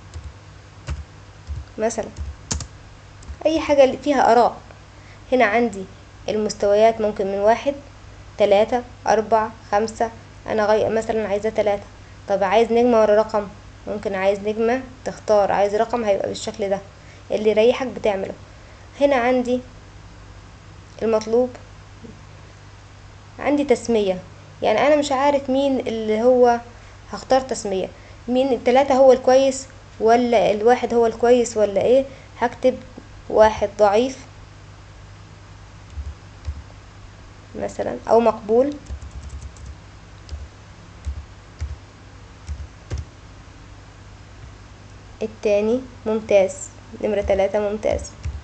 مثلا اي حاجة اللي فيها اراء هنا عندي المستويات ممكن من واحد تلاتة اربعة خمسة انا غي... مثلا عايزة تلاتة طب عايز نجمة ولا رقم ممكن عايز نجمة تختار عايز رقم هيبقى بالشكل ده اللي يريحك بتعمله هنا عندي المطلوب عندي تسمية يعني انا مش عارف مين اللي هو هختار تسمية مين التلاتة هو الكويس ولا الواحد هو الكويس ولا ايه هكتب واحد ضعيف مثلا او مقبول التاني ممتاز نمرة تلاتة ممتاز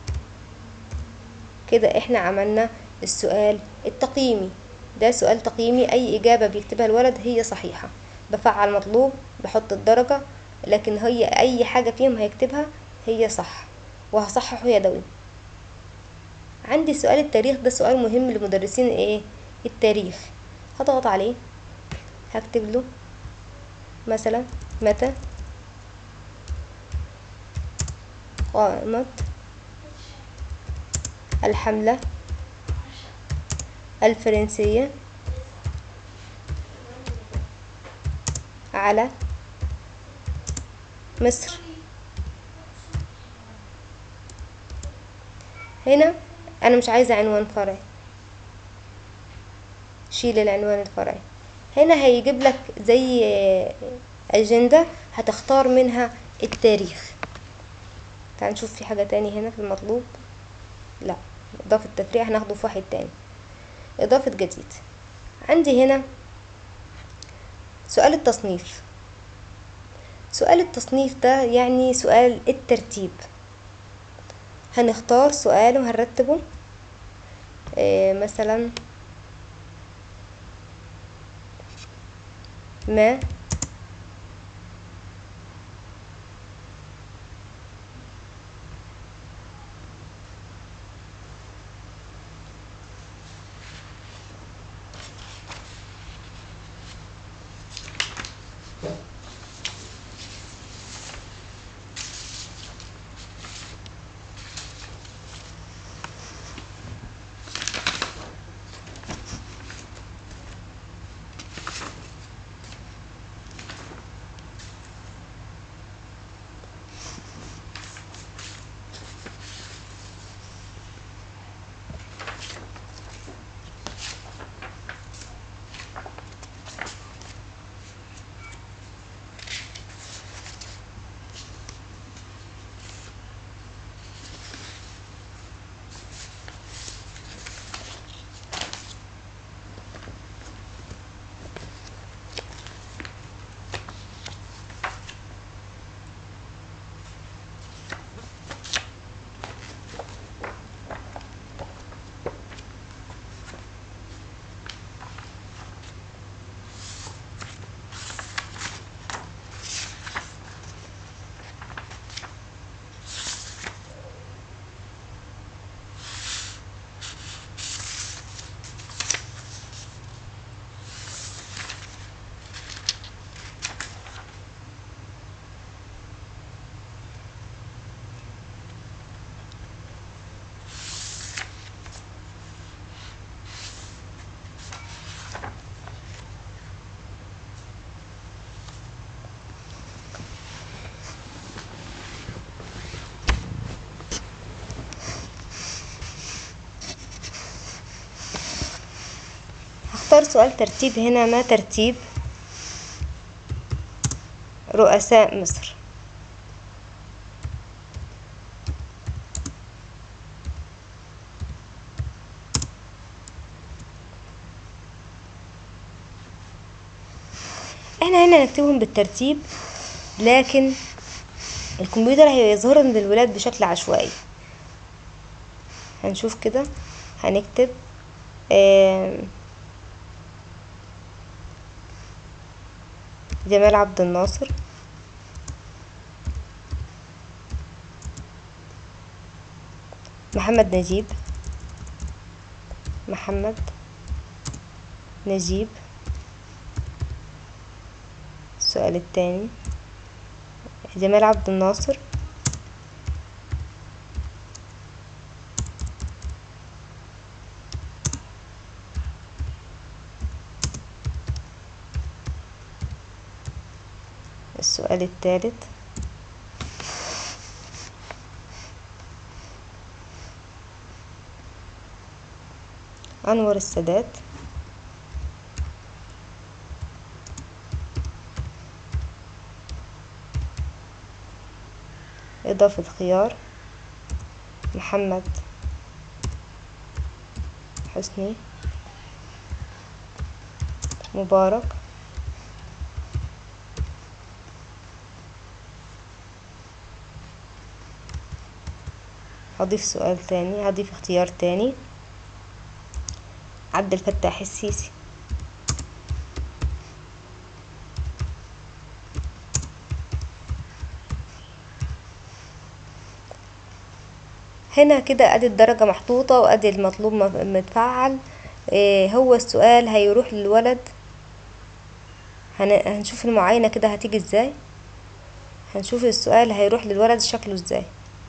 كده احنا عملنا السؤال التقييمي ده سؤال تقييمي اي اجابة بيكتبها الولد هي صحيحة بفعل مطلوب بحط الدرجة لكن هي اي حاجة فيهم هيكتبها هي صح وهصححه يدوي عندي سؤال التاريخ ده سؤال مهم لمدرسين ايه التاريخ هضغط عليه هكتب له مثلا متى قامت الحملة الفرنسية على مصر هنا انا مش عايزة عنوان فرعي شيل العنوان الفرعي هنا هيجيب لك زي اجندة هتختار منها التاريخ تعال نشوف في حاجة تاني هنا في المطلوب لا اضافة تفريع هناخده في واحد تاني اضافة جديد عندي هنا سؤال التصنيف سؤال التصنيف ده يعني سؤال الترتيب هنختار سؤال وهنرتبه إيه مثلا ما هختار سؤال ترتيب هنا ما ترتيب رؤساء مصر احنا هنا نكتبهم بالترتيب لكن الكمبيوتر هيظهر لنا الولاد بشكل عشوائي هنشوف كده هنكتب آم، جمال عبد الناصر محمد نجيب محمد نجيب السؤال التاني جمال عبد الناصر السؤال الثالث أنور السادات إضافة خيار محمد حسني مبارك هضيف سؤال تاني هضيف اختيار تاني عبد الفتاح السيسي هنا كده ادي الدرجة محطوطة وادي المطلوب م- متفعل إيه هو السؤال هيروح للولد هن- هنشوف المعاينة كده هتيجي ازاي هنشوف السؤال هيروح للولد شكله ازاي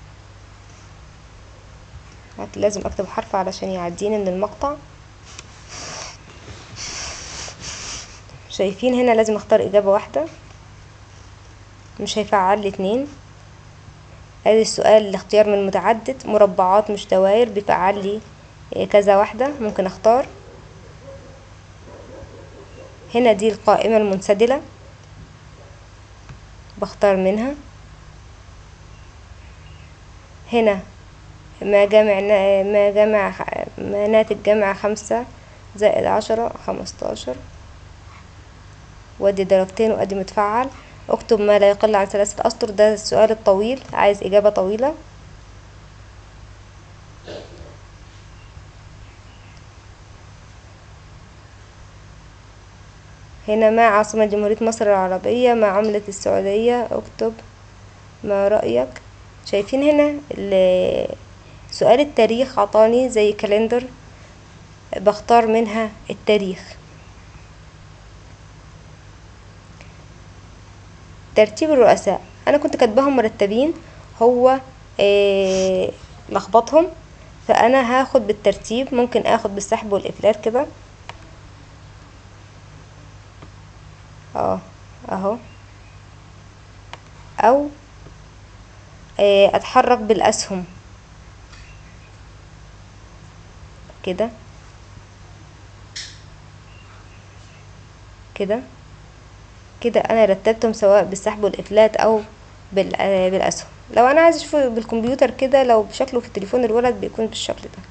هت- لازم اكتب حرف علشان يعديني من المقطع شايفين هنا لازم اختار اجابة واحدة مش هيفعل لي اتنين ادي السؤال الاختيار من متعدد مربعات مش دوائر بيفعل لي إيه كذا واحدة ممكن اختار هنا دي القائمة المنسدلة بختار منها هنا ما جمع ما جمع ما ناتج جمع خمسة زائد عشرة خمستاشر وادي درجتين وادي متفعل اكتب ما لا يقل عن ثلاثة اسطر ده السؤال الطويل عايز اجابة طويلة هنا ما عاصمة جمهورية مصر العربية ما عملة السعودية اكتب ما رأيك شايفين هنا ال- سؤال التاريخ عطاني زي كالندر بختار منها التاريخ ترتيب الرؤساء انا كنت كاتباهم مرتبين هو آه لخبطهم فانا هاخد بالترتيب ممكن اخد بالسحب والافلات كده اه اهو او آه اتحرك بالاسهم كده كده كده انا رتبتهم سواء بالسحب والافلات او بال- آه، بالاسهم لو انا عايزه اشوفه بالكمبيوتر كده لو بشكله في تليفون الولد بيكون بالشكل ده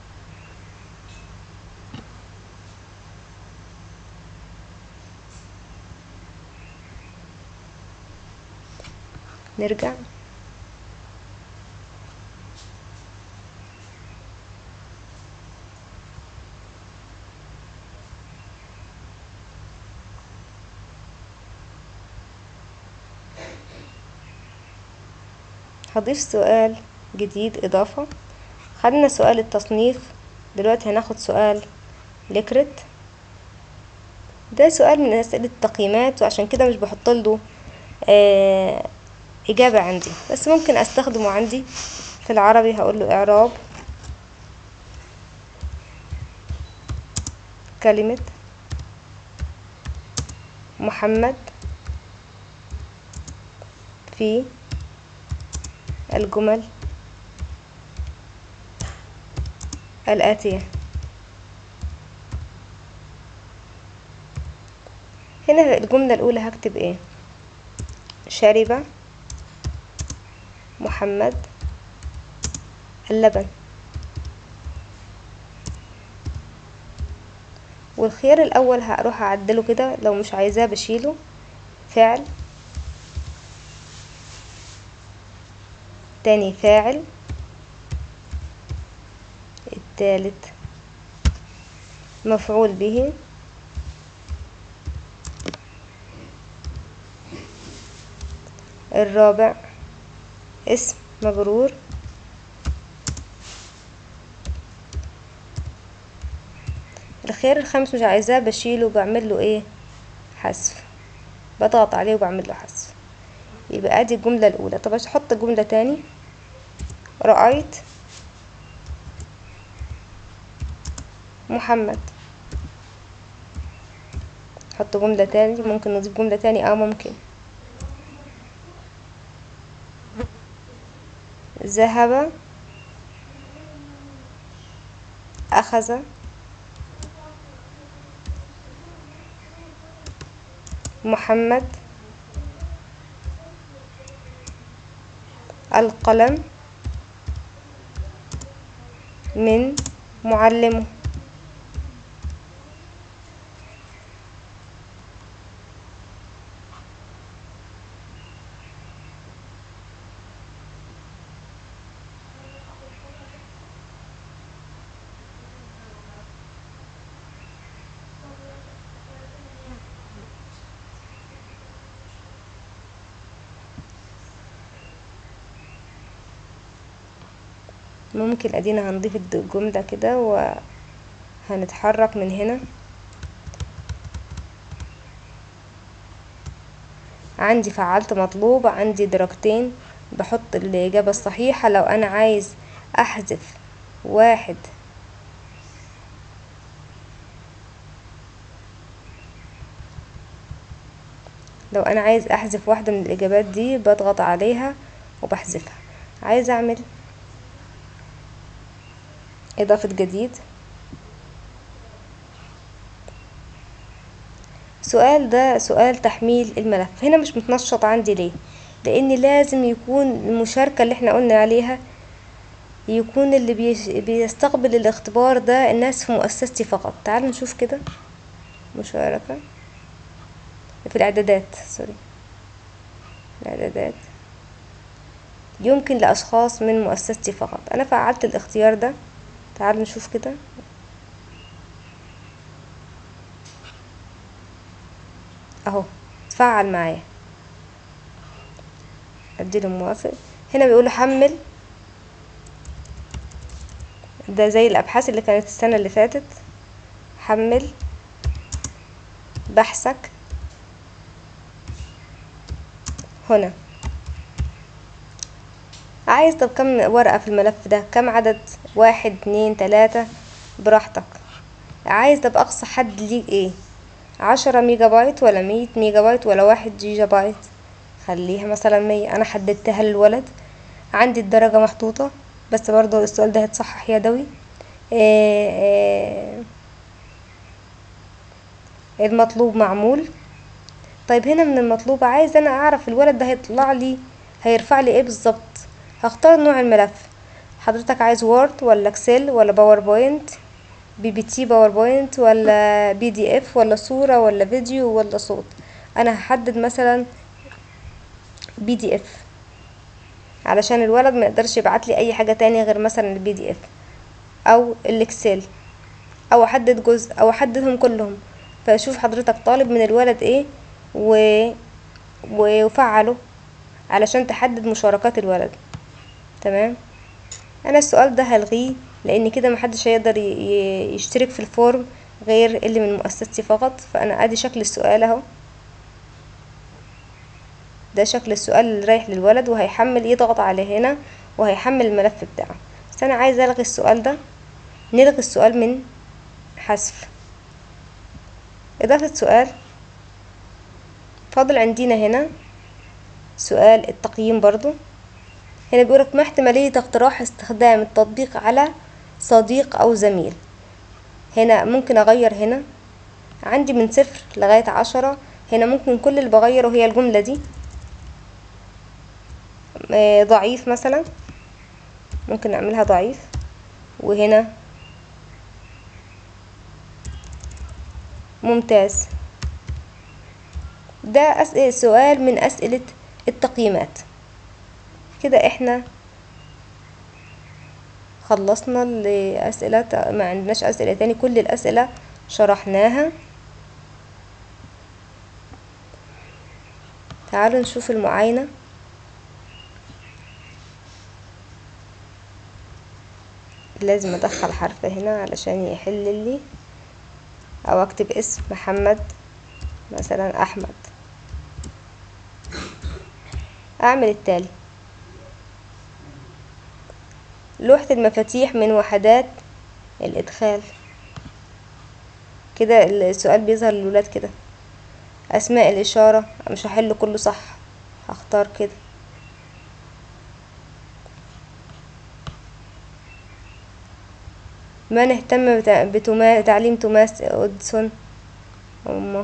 نرجع هضيف سؤال جديد إضافة خدنا سؤال التصنيف دلوقتي هناخد سؤال لكرت ده سؤال من أسئلة التقييمات وعشان كده مش بحط له آه إجابة عندي بس ممكن أستخدمه عندي في العربي هقول له إعراب كلمة محمد في الجمل الآتية هنا الجملة الأولى هكتب ايه شرب محمد اللبن والخيار الأول هروح أعدله كده لو مش عايزاه بشيله فعل تاني فاعل التالت مفعول به الرابع اسم مجرور الخيار الخامس مش عايزاه بشيله وبعمل له ايه حذف بضغط عليه وبعمل له حذف يبقى ادي الجملة الاولى طب احط جملة تاني رأيت محمد حط جملة تاني ممكن نضيف جملة تاني اه ممكن ذهب أخذ محمد القلم من معلمه ممكن ادينا هنضيف الجملة كده وهنتحرك من هنا عندي فعلت مطلوب عندي درجتين بحط الإجابة الصحيحة لو أنا عايز أحذف واحد لو أنا عايز أحذف واحدة من الإجابات دي بضغط عليها وبحذفها عايز أعمل إضافة جديد سؤال ده سؤال تحميل الملف هنا مش متنشط عندي ليه لان لازم يكون المشاركة اللي احنا قلنا عليها يكون اللي بيش بيستقبل الاختبار ده الناس في مؤسستي فقط تعالوا نشوف كده مشاركة في الاعدادات سوري الاعدادات يمكن لاشخاص من مؤسستي فقط انا فعلت الاختيار ده تعالوا نشوف كده اهو اتفعل معايا اديله موافق هنا بيقول حمل ده زي الابحاث اللي كانت السنه اللي فاتت حمل بحثك هنا عايز طب كم ورقة في الملف ده كم عدد واحد اتنين تلاتة براحتك عايز طب اقصى حد ليه ايه عشرة ميجا بايت ولا مية ميجا بايت ولا واحد جيجا بايت خليها مثلا مية انا حددتها للولد عندي الدرجة محطوطة بس برضو السؤال ده هيتصحح يدوي إيه إيه المطلوب معمول طيب هنا من المطلوب عايز انا اعرف الولد ده هيطلع لي هيرفع لي ايه بالظبط هختار نوع الملف حضرتك عايز وورد ولا اكسل ولا باوربوينت بي بي تي باوربوينت ولا بي دي اف ولا صورة ولا فيديو ولا صوت انا هحدد مثلا بي دي اف علشان الولد ما يقدرش يبعت لي اي حاجة تانية غير مثلا البي دي اف او الاكسل او احدد جزء او احددهم كلهم فشوف حضرتك طالب من الولد ايه و... وفعله علشان تحدد مشاركات الولد تمام انا السؤال ده هلغيه لان كده محدش هيقدر يشترك في الفورم غير اللي من مؤسستي فقط فانا ادي شكل السؤال اهو ده شكل السؤال اللي رايح للولد وهيحمل يضغط عليه هنا وهيحمل الملف بتاعه بس انا عايزه الغي السؤال ده نلغي السؤال من حذف اضافه سؤال فاضل عندنا هنا سؤال التقييم برضو هنا بيقولك ما احتمالية اقتراح استخدام التطبيق على صديق أو زميل هنا ممكن أغير هنا عندي من صفر لغاية عشرة هنا ممكن كل اللي بغيره هي الجملة دي آه، ضعيف مثلا ممكن نعملها ضعيف وهنا ممتاز ده أسئلة سؤال من أسئلة التقييمات كده احنا خلصنا الأسئلة ما عندناش أسئلة تاني كل الأسئلة شرحناها تعالوا نشوف المعاينة لازم ادخل حرف هنا علشان يحل لي او اكتب اسم محمد مثلا احمد اعمل التالي لوحة المفاتيح من وحدات الادخال كده السؤال بيظهر للولاد كده اسماء الاشارة مش هحل كله صح هختار كده من اهتم بتع- بتما... تعليم توماس أوديسون أمه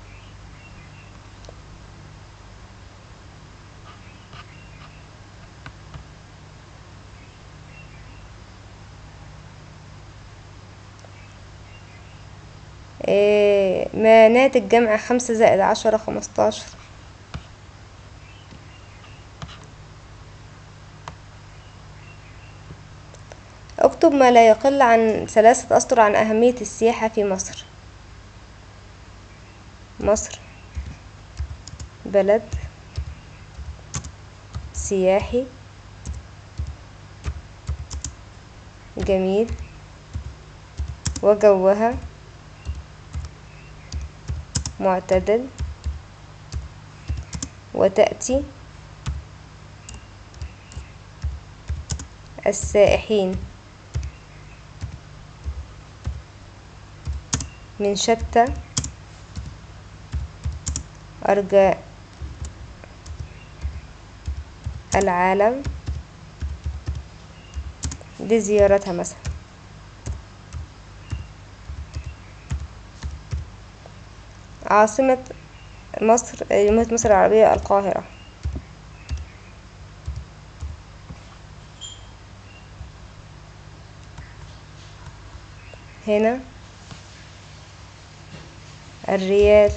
إيه ما ناتج جمع خمسة زائد عشرة خمستاشر اكتب ما لا يقل عن ثلاثة أسطر عن أهمية السياحة في مصر مصر بلد سياحي جميل وجوها معتدل وتأتي السائحين من شتى أرجاء العالم لزيارتها مثلا عاصمة مصر جمهورية مصر العربية القاهرة هنا الريال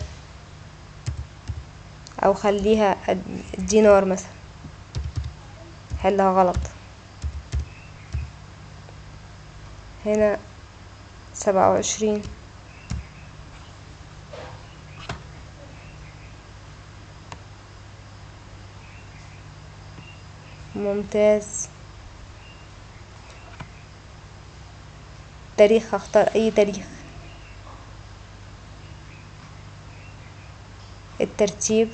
او خليها الدينار مثلا حلها غلط هنا سبعة وعشرين ممتاز تاريخ هختار اي تاريخ الترتيب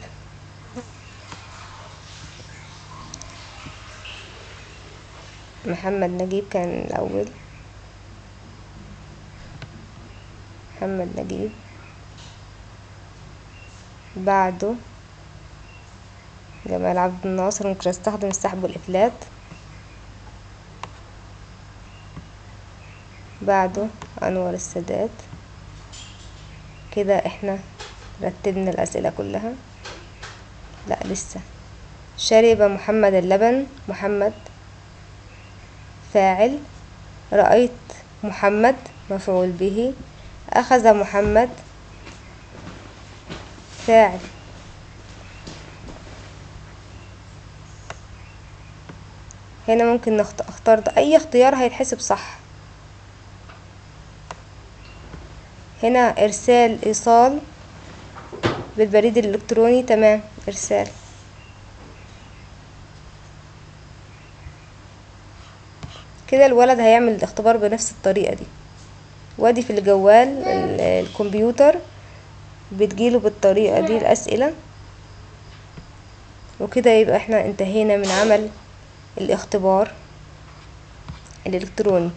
محمد نجيب كان الأول محمد نجيب بعده جمال عبد الناصر ممكن استخدم السحب والإفلات بعده أنور السادات كده احنا رتبنا الأسئلة كلها لا لسه شرب محمد اللبن محمد فاعل رأيت محمد مفعول به أخذ محمد فاعل هنا ممكن نخت... اختار ده. أي اختيار هيتحسب صح هنا إرسال إيصال بالبريد الإلكتروني تمام إرسال كده الولد هيعمل الاختبار بنفس الطريقة دي وادي في الجوال ال- الكمبيوتر بتجيله بالطريقة دي الأسئلة وكده يبقى احنا انتهينا من عمل الاختبار الإلكتروني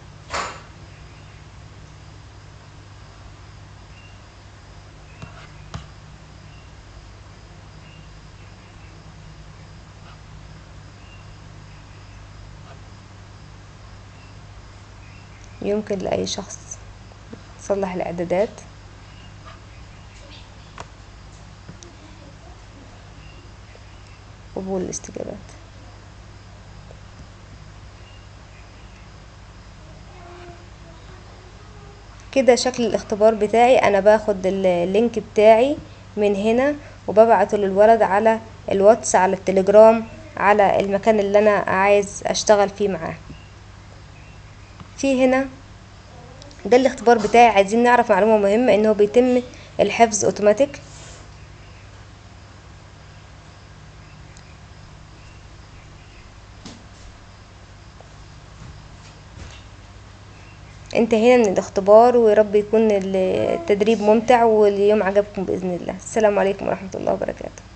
يمكن لأي شخص يصلح الإعدادات قبول الاستجابات كده شكل الاختبار بتاعي انا باخد ال- اللينك بتاعي من هنا وببعته للولد على الواتس على التليجرام على المكان اللي انا عايز اشتغل فيه معاه في هنا ده الاختبار بتاعي عايزين نعرف معلومة مهمة انه بيتم الحفظ اوتوماتيك انتهينا من الاختبار ورب يكون التدريب ممتع واليوم عجبكم بإذن الله السلام عليكم ورحمة الله وبركاته